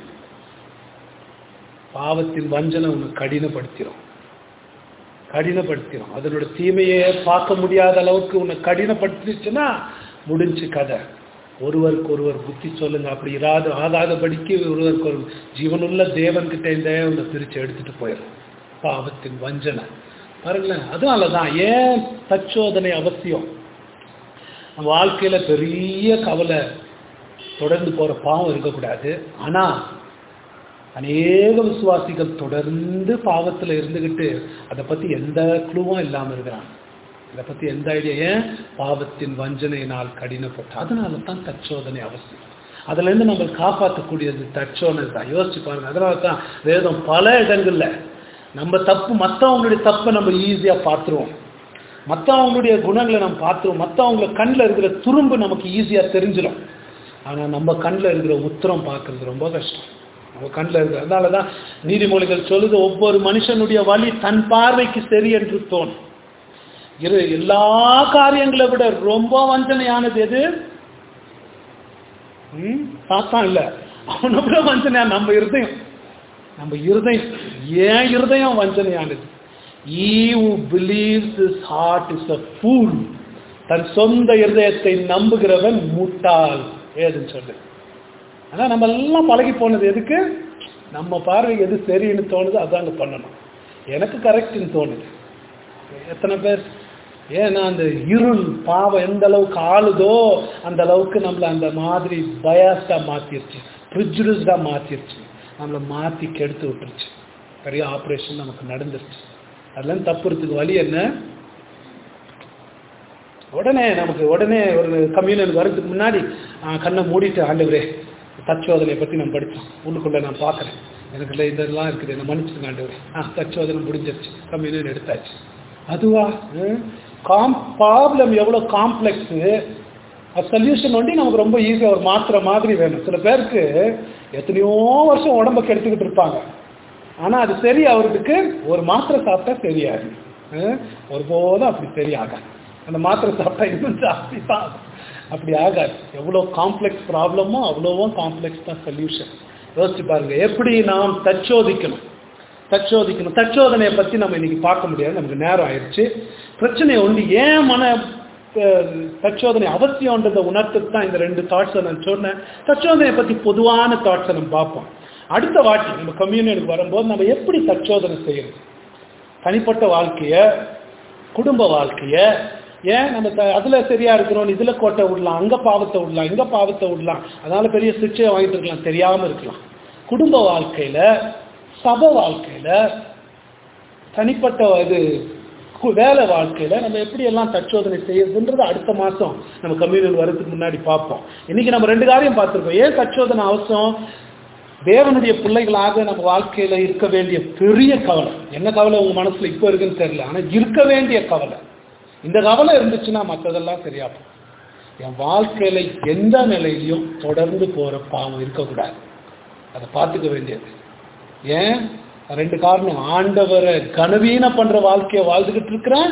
பாவத்தின் வஞ்சனை உன்னை கடினப்படுத்திடும் கடினப்படுத்திடும் அதனோட தீமையை பார்க்க முடியாத அளவுக்கு உன்னை கடினப்படுத்திச்சுன்னா முடிஞ்சு கதை ஒருவருக்கு ஒருவர் புத்தி சொல்லுங்க அப்படி இராத ஆகாதபடிக்கு ஒருவருக்கு ஒரு ஜீவனுள்ள தேவன்கிட்ட இந்த உன்னை பிரித்து எடுத்துட்டு போயிடும் பாவத்தின் வஞ்சனை பாருங்களேன் அதனால தான் ஏன் தச்சோதனை அவசியம் நம்ம வாழ்க்கையில பெரிய கவலை தொடர்ந்து போற பாவம் இருக்கக்கூடாது ஆனா அநேக விசுவாசிகள் தொடர்ந்து பாவத்துல இருந்துகிட்டு அதை பத்தி எந்த குழுவும் இல்லாம இருக்கிறாங்க இதை பத்தி எந்த ஐடியா ஏன் பாவத்தின் வஞ்சனையினால் கடினப்பட்ட அதனால தான் தற்சோதனை அவசியம் அதுல இருந்து நம்ம காப்பாற்றக்கூடியது தற்சோதனை தான் யோசிச்சு பாருங்க அதனால தான் வேதம் பல இடங்கள்ல நம்ம தப்பு மற்றவங்களுடைய தப்பை நம்ம ஈஸியா பார்த்துருவோம் மற்றவங்களுடைய குணங்களை நம்ம பார்த்துருவோம் மற்றவங்கள கண்ணில் இருக்கிற துரும்பு நமக்கு ஈஸியாக தெரிஞ்சிடும் ஆனால் நம்ம கண்ணில் இருக்கிற உத்தரம் பார்க்கறது ரொம்ப கஷ்டம் நம்ம கண்ணில் இருக்கிற அதனால தான் நீதிமொழிகள் சொல்லுது ஒவ்வொரு மனுஷனுடைய வழி தன் பார்வைக்கு சரி என்று தோணும் இரு எல்லா காரியங்களை விட ரொம்ப வஞ்சனையானது எது ம் சாத்தான் இல்லை அவனை விட வஞ்சனையா நம்ம இருதயம் நம்ம இருதயம் ஏன் இருதயம் வஞ்சனையானது ஈ who believes his heart is a fool தன் சொந்த இருதயத்தை நம்புகிறவன் முட்டாள் ஏதுன்னு சொல்லு ஆனா நம்ம எல்லாம் பழகி போனது எதுக்கு நம்ம பார்வை எது சரின்னு தோணுது அதாங்க பண்ணணும் எனக்கு கரெக்ட்னு தோணுது எத்தனை பேர் ஏன்னா அந்த இருள் பாவம் எந்த அளவுக்கு ஆளுதோ அந்த அளவுக்கு நம்மள அந்த மாதிரி பயாஸ்டா மாத்திருச்சு ப்ரிஜுடிஸ்டா மாத்திருச்சு நம்மளை மாத்தி கெடுத்து விட்டுருச்சு பெரிய ஆப்ரேஷன் நமக்கு நடந்துருச்சு அதெல்லாம் தப்புறதுக்கு வழி என்ன உடனே நமக்கு உடனே ஒரு கம்யூனியன் வர்றதுக்கு முன்னாடி ஆ, கண்ணை மூடிட்டு ஆண்டவரே தச்சோதனையை பற்றி நான் படித்தோம் உள்ளுக்குள்ள நான் பார்க்குறேன் எனக்கு இல்லை இதெல்லாம் இருக்குது என்ன மன்னிச்சுங்க ஆண்டவரே ஆ தச்சோதனை முடிஞ்சிருச்சு கம்யூனியன் எடுத்தாச்சு அதுவா காம் ப்ராப்ளம் எவ்வளோ காம்ப்ளெக்ஸு சொல்யூஷன் ஒண்டி நமக்கு ரொம்ப ஈஸியாக ஒரு மாத்திரை மாதிரி வேணும் சில பேருக்கு எத்தனையோ வருஷம் உடம்ப கெடுத்துக்கிட்டு இருப்பாங்க ஆனால் அது சரி அவருக்கு ஒரு மாத்திரை சாப்பிட்டா சரியாது அஹ் ஒருபோதும் அப்படி சரியாகாது அந்த மாத்திரை சாப்பிட்டா இன்னும் ஜாஸ்தி தான் ஆகும். அப்படி ஆகாது எவ்வளோ காம்ப்ளெக்ஸ் ப்ராப்ளமோ அவ்வளோவோ காம்ப்ளெக்ஸ் தான் சொல்யூஷன் யோசிச்சு பாருங்க எப்படி நாம் தச்சோதிக்கணும் தச்சோதிக்கணும் தச்சோதனையை பற்றி நம்ம இன்னைக்கு பார்க்க முடியாது நமக்கு நேரம் ஆயிடுச்சு பிரச்சனை ஒன்று ஏன் மன அஹ், தச்சோதனை அவசியம்ன்றதை உணர்த்துக்கு தான் இந்த ரெண்டு தாட்ஸை நான் சொன்னேன் தச்சோதனையை பற்றி பொதுவான தாட்ஸை நம்ம பார்ப்போம் அடுத்த வாட்டி நம்ம கம்யூனியனுக்கு வரும்போது நம்ம எப்படி தச்சோதனை செய்யறது தனிப்பட்ட வாழ்க்கைய குடும்ப வாழ்க்கைய ஏன் நம்ம த- அதுல சரியா இருக்கிறோம் இதுல கோட்டை விடலாம் அங்க பாவத்தை விடலாம் இங்க பாவத்தை விடலாம் அதனால பெரிய சிக்ஷையை வாங்கிட்டு இருக்கலாம் தெரியாம இருக்கலாம் குடும்ப வாழ்க்கையில சபை வாழ்க்கையில தனிப்பட்ட இது கு- வேலை வாழ்க்கையில நம்ம எப்படி எல்லாம் தற்சோதனை செய்யறதுன்றது அடுத்த மாசம் நம்ம கம்யூனியன் வரதுக்கு முன்னாடி பார்ப்போம் இன்னைக்கு நம்ம ரெண்டு காரியம் பார்த்திருக்கோம் ஏன் தற்சோதனை அவசியம் தேவனுடைய பிள்ளைகளாக நம்ம வாழ்க்கையில இருக்க வேண்டிய பெரிய கவலை என்ன கவலை உங்க மனசுல இப்ப இருக்குன்னு தெரியல ஆனா இருக்க வேண்டிய கவலை இந்த கவலை இருந்துச்சுன்னா மற்றதெல்லாம் சரியா போகும் என் வாழ்க்கையில எந்த நிலையிலையும் தொடர்ந்து போற பாவம் இருக்கக்கூடாது அதை பார்த்துக்க வேண்டியது ஏன் ரெண்டு காரணம் ஆண்டவரை கனவீன பண்ற வாழ்க்கையை வாழ்ந்துகிட்டு இருக்கிறேன்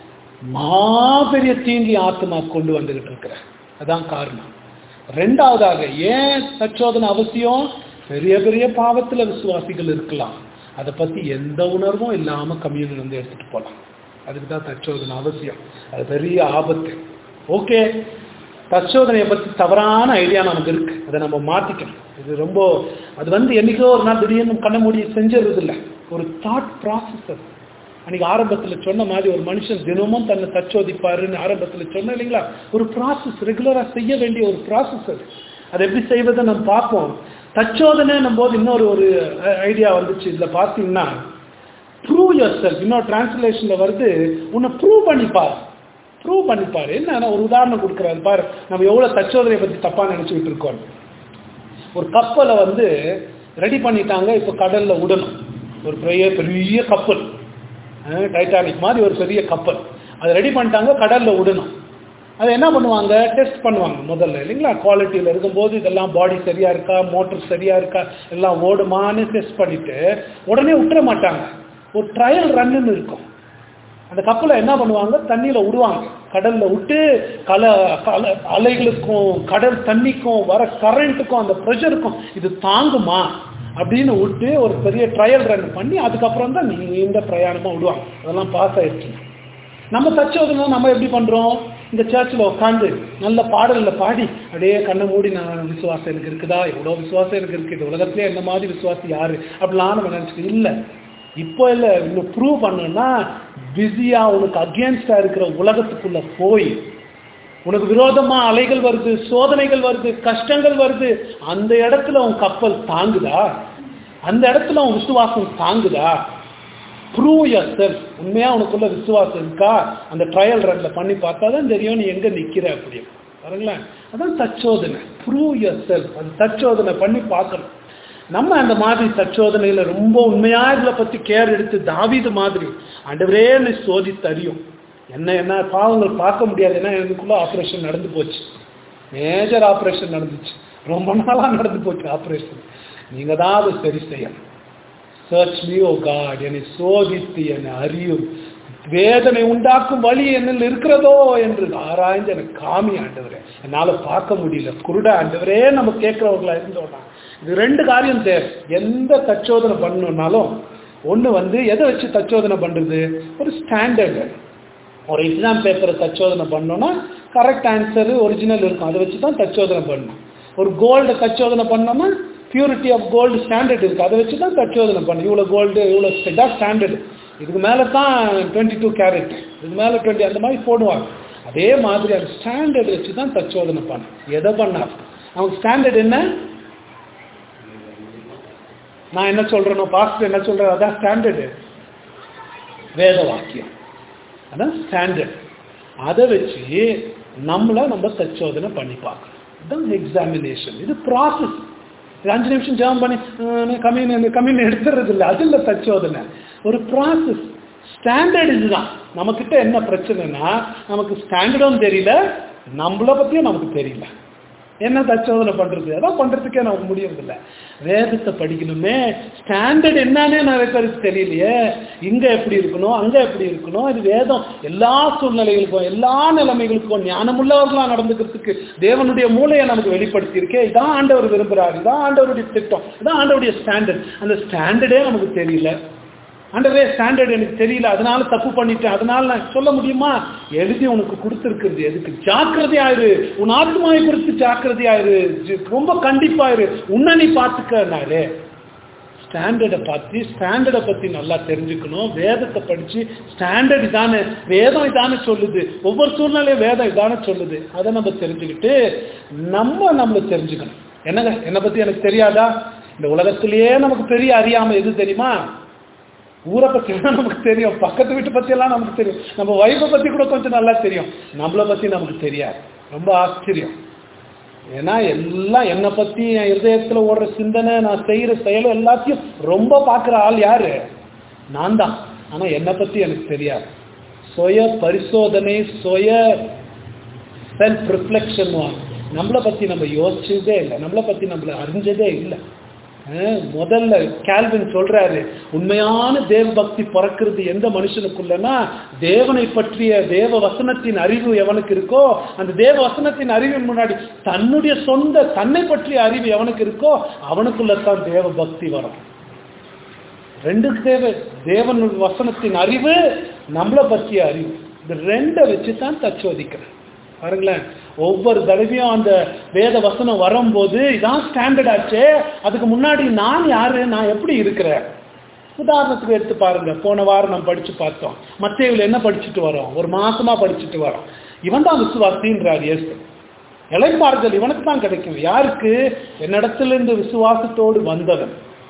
மாபெரிய தீங்கி ஆத்மா கொண்டு வந்துகிட்டு இருக்கிறேன் அதான் காரணம் ரெண்டாவதாக ஏன் தச்சோதனை அவசியம் பெரிய பெரிய பாவத்துல விசுவாசிகள் இருக்கலாம் அதை பத்தி எந்த உணர்வும் இல்லாம கம்யூனியன் வந்து எடுத்துட்டு போலாம் அதுக்கு தான் தச்சோதனை அவசியம் அது பெரிய ஆபத்து ஓகே தற்சோதனையை பற்றி தவறான ஐடியா நமக்கு இருக்கு அதை நம்ம மாற்றிக்கணும் இது ரொம்ப அது வந்து என்னைக்கோ ஒரு நாள் திடீர்னு கண்ண மூடி செஞ்சிருது இல்லை ஒரு தாட் ப்ராசஸ் அன்னைக்கு ஆரம்பத்தில் சொன்ன மாதிரி ஒரு மனுஷன் தினமும் தன்னை தச்சோதிப்பாருன்னு ஆரம்பத்தில் சொன்ன இல்லைங்களா ஒரு ப்ராசஸ் ரெகுலராக செய்ய வேண்டிய ஒரு ப்ராசஸ் அது அதை எப்படி செய்வதை நம்ம பார்ப்போம் தச்சோதனைன்னும் போது இன்னொரு ஒரு ஐடியா வந்துச்சு இதில் பார்த்தீங்கன்னா ப்ரூவ் யுவர் செல்ஃப் இன்னொரு டிரான்ஸ்லேஷனில் வருது உன்னை ப்ரூவ் பண்ணிப்பார் ப்ரூவ் பண்ணிப்பார் என்ன ஒரு உதாரணம் கொடுக்குறாரு பாரு நம்ம எவ்வளோ தச்சோதனையை பற்றி தப்பாக நினச்சிக்கிட்டு இருக்கோம் ஒரு கப்பலை வந்து ரெடி பண்ணிட்டாங்க இப்போ கடலில் விடணும் ஒரு பெரிய பெரிய கப்பல் அஹ் டைட்டானிக் மாதிரி ஒரு பெரிய கப்பல் அதை ரெடி பண்ணிட்டாங்க கடலில் விடணும் அதை என்ன பண்ணுவாங்க டெஸ்ட் பண்ணுவாங்க முதல்ல இல்லைங்களா குவாலிட்டியில் இருக்கும்போது இதெல்லாம் பாடி சரியா இருக்கா மோட்டர் சரியா இருக்கா எல்லாம் ஓடுமான்னு டெஸ்ட் பண்ணிட்டு உடனே விட்டுற மாட்டாங்க ஒரு ட்ரையல் ரன்னுன்னு இருக்கும் அந்த கப்பலை என்ன பண்ணுவாங்க தண்ணியில விடுவாங்க கடல்ல விட்டு கல கல அலைகளுக்கும் கடல் தண்ணிக்கும் வர கரண்ட்டுக்கும் அந்த ப்ரெஷருக்கும் இது தாங்குமா அப்படின்னு விட்டு ஒரு பெரிய ட்ரையல் ரன் பண்ணி அதுக்கப்புறம் தான் நீண்ட பிரயாணமா விடுவாங்க அதெல்லாம் பாஸ் ஆயிடுச்சு நம்ம தச்சோதனை நம்ம எப்படி பண்றோம் இந்த சர்ச்சில் உட்காந்து நல்ல பாடல்ல பாடி அப்படியே கண்ணை மூடி நான் விசுவாசம் எனக்கு இருக்குதா எவ்வளோ விசுவாசம் எனக்கு இருக்குது இந்த உலகத்திலே என்ன மாதிரி விசுவாசம் யாரு அப்படிலாம் நம்ம நினச்சிட்டு இல்லை இப்போ இல்லை இன்னும் ப்ரூவ் பண்ணணும்னா பிஸியா உனக்கு அகேன்ஸ்டா இருக்கிற உலகத்துக்குள்ள போய் உனக்கு விரோதமா அலைகள் வருது சோதனைகள் வருது கஷ்டங்கள் வருது அந்த இடத்துல உன் கப்பல் தாங்குதா அந்த இடத்துல உன் விசுவாசம் தாங்குதா ப்ரூவ் யர் செல்ஃப் உண்மையா உனக்குள்ள விசுவாசம் இருக்கா அந்த ட்ரையல் ரன்ல பண்ணி பார்த்தா தான் தெரியும் நீ எங்க நிக்கிற அப்படின்னு பாருங்களேன் அதான் தச்சோதனை ப்ரூவ் யர் செல்ஃப் அந்த தச்சோதனை பண்ணி பார்க்கணும் நம்ம அந்த மாதிரி தச்சோதனையில ரொம்ப உண்மையா இதுல பத்தி கேர் எடுத்து தாவிது மாதிரி ஆண்டவரே நீ சோதித்து அறியும் என்ன என்ன பாவங்கள் பார்க்க முடியாது ஏன்னா எனக்குள்ள ஆப்ரேஷன் நடந்து போச்சு மேஜர் ஆப்ரேஷன் நடந்துச்சு ரொம்ப நாளா நடந்து போச்சு ஆப்ரேஷன் நீங்க தான் அதை சரி செய்யணும் சர்ச் மீ ஓ காட் என்னை சோதித்து என்னை அறியும் வேதனை உண்டாக்கும் வழி என்னில் இருக்கிறதோ என்று ஆராய்ந்து எனக்கு காமி ஆண்டவரே என்னால பார்க்க முடியல குருட ஆண்டவரே நம்ம கேட்கிறவர்களா இருந்தோம்னா இது ரெண்டு காரியம் தேவை எந்த தச்சோதனை பண்ணணும்னாலும் ஒன்று வந்து எதை வச்சு தச்சோதனை பண்ணுறது ஒரு ஸ்டாண்டர்டு ஒரு எக்ஸாம் பேப்பரை தச்சோதனை பண்ணோன்னா கரெக்ட் ஆன்சரு ஒரிஜினல் இருக்கும் அதை வச்சு தான் தச்சோதனை பண்ணணும் ஒரு கோல்டை தச்சோதனை பண்ணோம்னா பியூரிட்டி ஆஃப் கோல்டு ஸ்டாண்டர்ட் இருக்குது அதை வச்சு தான் தச்சோதனை பண்ணணும் இவ்வளோ கோல்டு இவ்வளோ இதான் ஸ்டாண்டர்டு இதுக்கு மேலே தான் டுவெண்ட்டி டூ கேரட் இதுக்கு மேலே டுவெண்ட்டி அந்த மாதிரி போடுவாங்க அதே மாதிரி அந்த ஸ்டாண்டர்ட் வச்சு தான் தச்சோதனை பண்ண எதை பண்ணார் அவங்க ஸ்டாண்டர்ட் என்ன நான் என்ன சொல்றேனோ பாஸ்டர் என்ன சொல்றேன் அதான் ஸ்டாண்டர்டு வேத வாக்கியம் அதான் ஸ்டாண்டர்ட் அதை வச்சு நம்மளை நம்ம தச்சோதனை பண்ணி பார்க்கணும் இதுதான் எக்ஸாமினேஷன் இது ப்ராசஸ் அஞ்சு நிமிஷம் ஜாம் பண்ணி கம்மின் கம்மின் எடுத்துறது இல்லை அது இல்லை தச்சோதனை ஒரு ப்ராசஸ் ஸ்டாண்டர்ட் இதுதான் நம்மக்கிட்ட என்ன பிரச்சனைனா நமக்கு ஸ்டாண்டர்டும் தெரியல நம்மளை பற்றியும் நமக்கு தெரியல என்ன தச்சோதனை பண்ணுறது அதான் பண்ணுறதுக்கே நமக்கு முடியறதில்ல வேதத்தை படிக்கணுமே ஸ்டாண்டர்ட் என்னன்னே நிறைய பேருக்கு தெரியலையே இங்கே எப்படி இருக்கணும் அங்கே எப்படி இருக்கணும் இது வேதம் எல்லா சூழ்நிலைகளுக்கும் எல்லா நிலைமைகளுக்கும் ஞானமுள்ளவர்களாக நடந்துக்கிறதுக்கு தேவனுடைய மூளையை நமக்கு வெளிப்படுத்தியிருக்கே இதான் ஆண்டவர் விரும்புகிறார் இதான் ஆண்டவருடைய திட்டம் இதான் ஆண்டவருடைய ஸ்டாண்டர்ட் அந்த ஸ்டாண்டர்டே நமக்கு தெரியல ஆண்டவே ஸ்டாண்டர்ட் எனக்கு தெரியல அதனால தப்பு பண்ணிட்டேன் அதனால நான் சொல்ல முடியுமா எழுதி உனக்கு கொடுத்துருக்குறது எதுக்கு ஜாக்கிரதையாயிரு உன் ஆத்மாவை குறித்து ஜாக்கிரதையாயிரு ஜி- ரொம்ப கண்டிப்பாயிரு உன்னை நீ பார்த்துக்கனாரு ஸ்டாண்டர்டை பார்த்து ஸ்டாண்டர்டை பற்றி நல்லா தெரிஞ்சுக்கணும் வேதத்தை படித்து ஸ்டாண்டர்ட் இதானே வேதம் இதானே சொல்லுது ஒவ்வொரு சூழ்நிலையும் வேதம் இதானே சொல்லுது அதை நம்ம தெரிஞ்சுக்கிட்டு நம்ம நம்மளை தெரிஞ்சுக்கணும் என்னங்க என்னை பற்றி எனக்கு தெரியாதா இந்த உலகத்திலேயே நமக்கு பெரிய அறியாமை எது தெரியுமா ஊரை பற்றிலாம் நமக்கு தெரியும் பக்கத்து வீட்டு பற்றியெல்லாம் நமக்கு தெரியும் நம்ம ஒய்ஃபை பற்றி கூட கொஞ்சம் நல்லா தெரியும் நம்மளை பற்றி நமக்கு தெரியாது ரொம்ப ஆச்சரியம் ஏன்னா எல்லாம் என்னை பற்றி என் இருதயத்தில் ஓடுற சிந்தனை நான் செய்கிற செயலும் எல்லாத்தையும் ரொம்ப பார்க்குற ஆள் யாரு நான் தான் ஆனால் என்னை பற்றி எனக்கு தெரியாது சுய பரிசோதனை சுய செல்ஃப் ரிஃப்ளெக்ஷன் நம்மளை பற்றி நம்ம யோசிச்சதே இல்லை நம்மளை பற்றி நம்மளை அறிஞ்சதே இல்லை அஹ் முதல்ல கேல்வின் சொல்றாரு உண்மையான தேவ பக்தி பிறக்கிறது எந்த மனுஷனுக்குள்ளனா தேவனை பற்றிய தேவ வசனத்தின் அறிவு எவனுக்கு இருக்கோ அந்த தேவ வசனத்தின் அறிவின் முன்னாடி தன்னுடைய சொந்த தன்னை பற்றிய அறிவு எவனுக்கு இருக்கோ அவனுக்குள்ள தான் தேவ பக்தி வரும் ரெண்டு தேவை தேவன் வசனத்தின் அறிவு நம்மளை பற்றிய அறிவு இந்த ரெண்டை வச்சு தான் தச்சோதிக்கிறேன் பாருங்களேன் ஒவ்வொரு தடவையும் அந்த வேத வசனம் வரும்போது இதான் ஸ்டாண்டர்ட் ஆச்சே அதுக்கு முன்னாடி நான் யாரு நான் எப்படி இருக்கிறேன் உதாரணத்துக்கு எடுத்து பாருங்க போன வாரம் நம்ம படிச்சு பார்த்தோம் மத்தேயுல என்ன படிச்சுட்டு வரோம் ஒரு மாசமா படிச்சுட்டு வரோம் இவன் தான் விசுவாசின்றார் இயேசு இளைப்பாறுதல் இவனுக்கு தான் கிடைக்கும் யாருக்கு என்னிடத்திலிருந்து விசுவாசத்தோடு வந்தவன்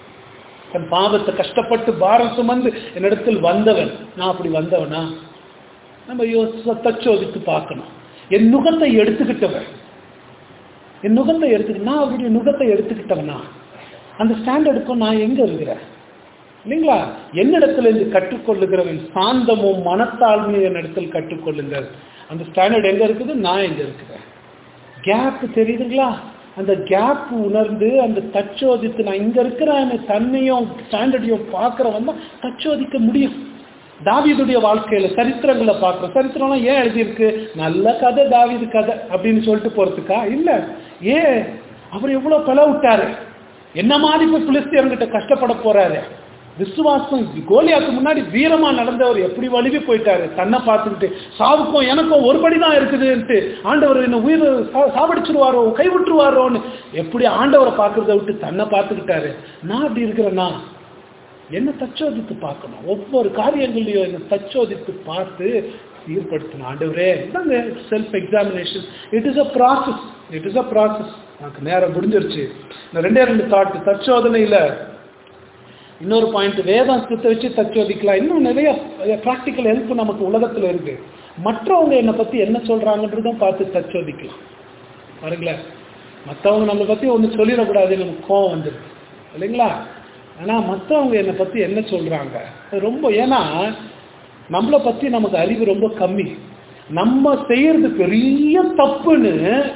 தன் பாவத்தை கஷ்டப்பட்டு பாரம் சுமந்து என்னிடத்தில் வந்தவன் நான் அப்படி வந்தவனா நம்ம யோசி தச்சோதித்து பார்க்கணும் என் நுகத்தை எடுத்துக்கிட்டவன் என் நுகத்தை எடுத்துக்கிட்டு நான் அவருடைய நுகத்தை எடுத்துக்கிட்டவனா அந்த ஸ்டாண்டர்டுக்கும் நான் எங்க இருக்கிறேன் இல்லைங்களா என்னிடத்துல இருந்து கற்றுக்கொள்ளுகிறவன் சாந்தமும் மனத்தாழ்மையும் என்னிடத்தில் கற்றுக்கொள்ளுங்கள் அந்த ஸ்டாண்டர்ட் எங்க இருக்குது நான் எங்க இருக்கிறேன் கேப் தெரியுதுங்களா அந்த கேப் உணர்ந்து அந்த தச்சோதித்து நான் இங்க இருக்கிறேன் தன்னையும் ஸ்டாண்டர்டையும் பார்க்கறவன் தான் தச்சோதிக்க முடியும் தாவீதுடைய வாழ்க்கையில சரித்திரங்களை பார்க்கிறோம் சரித்திரம்லாம் ஏன் எழுதியிருக்கு நல்ல கதை தாவீது கதை அப்படின்னு சொல்லிட்டு போறதுக்கா இல்ல ஏன் அவர் எவ்வளவு பிள விட்டாரு என்ன மாதிரி போய் பிலிஸ்தியர்கிட்ட கஷ்டப்பட போறாரு விசுவாசம் கோலியாக்கு முன்னாடி வீரமா நடந்தவர் எப்படி வலிவி போயிட்டாரு தன்னை பார்த்துக்கிட்டு சாவுக்கும் எனக்கும் ஒருபடி தான் இருக்குதுன்ட்டு ஆண்டவர் என்ன உயிர் சா- சாவடிச்சிருவாரோ கைவிட்டுருவாரோன்னு எப்படி ஆண்டவரை பார்க்கறத விட்டு தன்னை பார்த்துக்கிட்டாரு நான் அப்படி இருக்கிறேன்னா என்ன தச்சோதித்து பார்க்கணும் ஒவ்வொரு காரியங்களையும் என்ன தச்சோதித்து பார்த்து சீர்படுத்தணும் ஆண்டவரே இதாங்க self examination it is a process it is a process எனக்கு நேரம் முடிஞ்சிருச்சு இந்த ரெண்டே ரெண்டு தாட்டு தச்சோதனையில் இன்னொரு பாயிண்ட் வேதாந்தத்தை வச்சு தச்சோதிக்கலாம் இன்னும் நிறைய ப்ராக்டிக்கல் ஹெல்ப் நமக்கு உலகத்தில் இருக்கு மற்றவங்க என்னை பற்றி என்ன சொல்கிறாங்கன்றதும் பார்த்து தச்சோதிக்கலாம் பாருங்களேன் மற்றவங்க நம்மளை பற்றி ஒன்று சொல்லிடக்கூடாது நமக்கு கோவம் வந்துடுது இல்லைங்களா ஆனால் மற்றவங்க என்னை பற்றி என்ன சொல்கிறாங்க அது ரொம்ப ஏன்னா நம்மளை பற்றி நமக்கு அறிவு ரொம்ப கம்மி நம்ம செய்யறது பெரிய தப்புன்னு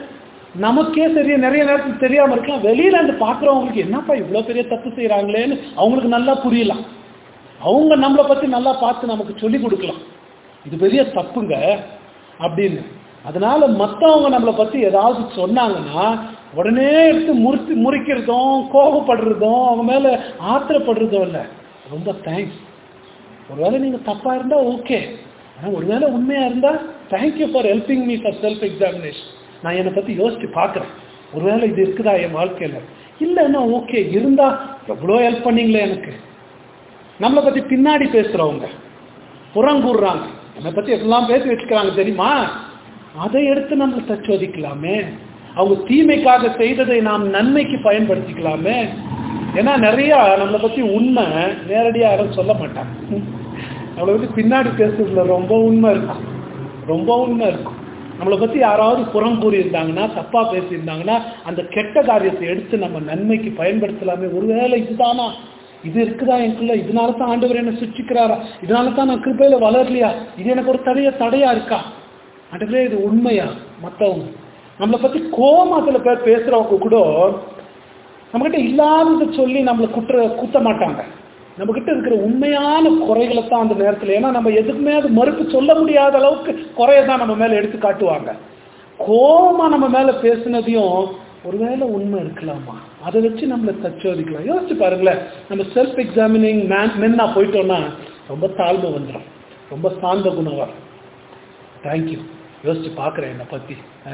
நமக்கே தெரிய நிறைய நேரத்துக்கு தெரியாமல் இருக்கலாம் வெளியில இருந்து பார்க்குறவங்களுக்கு என்னப்பா இவ்வளோ பெரிய தப்பு செய்கிறாங்களேன்னு அவங்களுக்கு நல்லா புரியலாம் அவங்க நம்மளை பற்றி நல்லா பார்த்து நமக்கு சொல்லி கொடுக்கலாம் இது பெரிய தப்புங்க அப்படின்னு அதனால மற்றவங்க நம்மளை பற்றி ஏதாவது சொன்னாங்கன்னா உடனே எடுத்து முறித்து முறிக்கிறதும் கோபப்படுறதும் அவங்க மேலே ஆத்திரப்படுறதும் இல்லை ரொம்ப தேங்க்ஸ் ஒருவேளை நீங்கள் தப்பாக இருந்தால் ஓகே ஆனால் ஒருவேளை உண்மையாக இருந்தால் thank you for helping me for self examination நான் என்னை பற்றி யோசித்து பார்க்குறேன் ஒருவேளை இது இருக்குதா என் வாழ்க்கையில் இல்லைன்னா ஓகே இருந்தால் எவ்வளோ ஹெல்ப் பண்ணீங்களே எனக்கு நம்மளை பற்றி பின்னாடி பேசுகிறவங்க புறங்கூடுறாங்க என்னை பற்றி எல்லாம் பேசி வச்சுக்கிறாங்க தெரியுமா அதை எடுத்து நம்ம தச்சோதிக்கலாமே அவங்க தீமைக்காக செய்ததை நாம் நன்மைக்கு பயன்படுத்திக்கலாமே ஏன்னா நிறைய நம்மளை பற்றி உண்மை நேரடியாக யாரும் சொல்ல மாட்டாங்க நம்மளை பற்றி பின்னாடி பேசுறதுல ரொம்ப உண்மை இருக்கும் ரொம்ப உண்மை இருக்கும் நம்மளை பற்றி யாராவது புறம் கூறியிருந்தாங்கன்னா தப்பாக பேசியிருந்தாங்கன்னா அந்த கெட்ட காரியத்தை எடுத்து நம்ம நன்மைக்கு பயன்படுத்தலாமே ஒருவேளை இதுதானா இது இருக்குதா எனக்குள்ள இதனால தான் ஆண்டவர் என்ன சிருஷ்டிக்கிறாரா இதனால தான் நான் கிருப்பையில வளரலையா இது எனக்கு ஒரு தடைய தடையா இருக்கா ஆண்டவரே இது உண்மையா மற்றவங்க நம்மளை பற்றி கோமா சில பேர் பேசுறவங்க கூட நம்மகிட்ட இல்லாததை சொல்லி நம்மளை குற்ற குத்த மாட்டாங்க நம்மகிட்ட இருக்கிற உண்மையான குறைகளை தான் அந்த நேரத்தில் ஏன்னா நம்ம எதுக்குமே அது மறுப்பு சொல்ல முடியாத அளவுக்கு குறையை தான் நம்ம மேலே எடுத்து காட்டுவாங்க கோமா நம்ம மேலே பேசுனதையும் ஒருவேளை உண்மை இருக்கலாமா அதை வச்சு நம்மளை தச்சோதிக்கலாம் யோசிச்சு பாருங்களேன் நம்ம செல்ஃப் எக்ஸாமினிங் மேன் மென்னா போயிட்டோம்னா ரொம்ப தாழ்மை வந்துடும் ரொம்ப சாந்த குணம் வரும் தேங்க்யூ யோசிச்சு பார்க்குறேன் என்னை பற்றி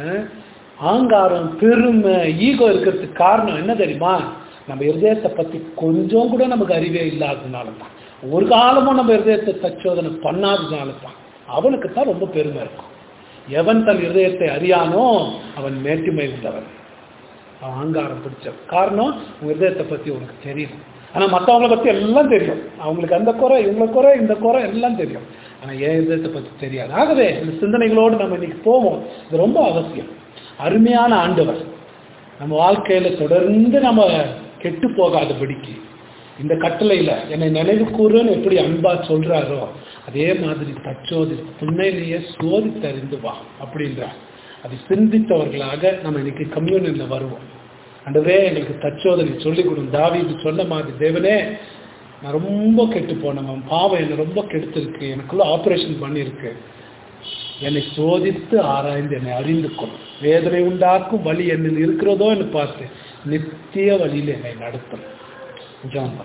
ஆங்காரம் பெருமை ஈகோ இருக்கிறதுக்கு காரணம் என்ன தெரியுமா நம்ம இருதயத்தை பற்றி கொஞ்சம் கூட நமக்கு அறிவே இல்லாததுனால தான் ஒரு காலமும் நம்ம இருதயத்தை தச்சோதனை பண்ணாததுனால தான் அவனுக்கு தான் ரொம்ப பெருமை இருக்கும் எவன் தன் இருதயத்தை அறியானோ அவன் மேட்டிமை உள்ளவன் அவன் அங்காரம் பிடிச்சவன் காரணம் உன் இருதயத்தை பற்றி உனக்கு தெரியும் ஆனால் மற்றவங்கள பற்றி எல்லாம் தெரியும் அவங்களுக்கு அந்த குறை இவங்களை குறை இந்த குறை எல்லாம் தெரியும் ஆனால் என் இதயத்தை பற்றி தெரியாது ஆகவே இந்த சிந்தனைகளோடு நம்ம இன்னைக்கு போவோம் இது ரொம்ப அவசியம் அருமையான ஆண்டவர் நம்ம வாழ்க்கையில் தொடர்ந்து நம்ம கெட்டு போகாதபடிக்கு இந்த கட்டளையில் என்னை நினைவு கூறுன்னு எப்படி அன்பா சொல்றாரோ அதே மாதிரி தச்சோதி துணையிலேயே சோதித்தறிந்து வா அப்படின்றார் அதை சிந்தித்தவர்களாக நம்ம இன்னைக்கு கம்யூனியில் வருவோம் அண்டவே எங்களுக்கு தச்சோதனை சொல்லிக் கொடுங்க தாவி இது சொன்ன மாதிரி தேவனே நான் ரொம்ப கெட்டு போனவன் பாவம் என்னை ரொம்ப கெடுத்திருக்கு எனக்குள்ள ஆப்ரேஷன் பண்ணியிருக்கு என்னை சோதித்து ஆராய்ந்து என்னை அறிந்து கொள்ளும் வேதனை உண்டாக்கும் வழி என்னில் இருக்கிறதோ என்று பார்த்து நித்திய வழியில் என்னை நடத்தும் ஜாம்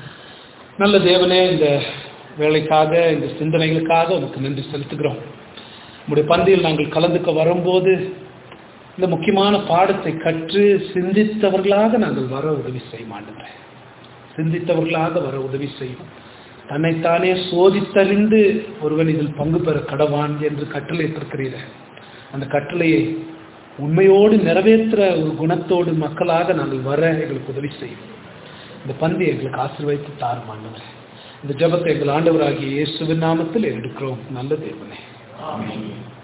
நல்ல தேவனே இந்த வேலைக்காக இந்த சிந்தனைகளுக்காக உனக்கு நன்றி செலுத்துகிறோம் உங்களுடைய பந்தியில் நாங்கள் கலந்துக்க வரும்போது இந்த முக்கியமான பாடத்தை கற்று சிந்தித்தவர்களாக நாங்கள் வர உதவி செய்ய மாட்டேன் சிந்தித்தவர்களாக வர உதவி செய்யும் தன்னைத்தானே சோதித்தறிந்து ஒருவன் இதில் பங்கு பெற கடவான் என்று கட்டளையிட்டிருக்கிறீர்கள் அந்த கட்டளையை உண்மையோடு நிறைவேற்ற ஒரு குணத்தோடு மக்களாக நாங்கள் வர எங்களுக்கு உதவி செய்யும் இந்த பந்தி எங்களுக்கு ஆசீர்வதித்து தாருமானவர் இந்த ஜபத்தை எங்கள் ஆண்டவராகிய இயேசுவின் நாமத்தில் எடுக்கிறோம் நல்ல தேவனே ஆமென்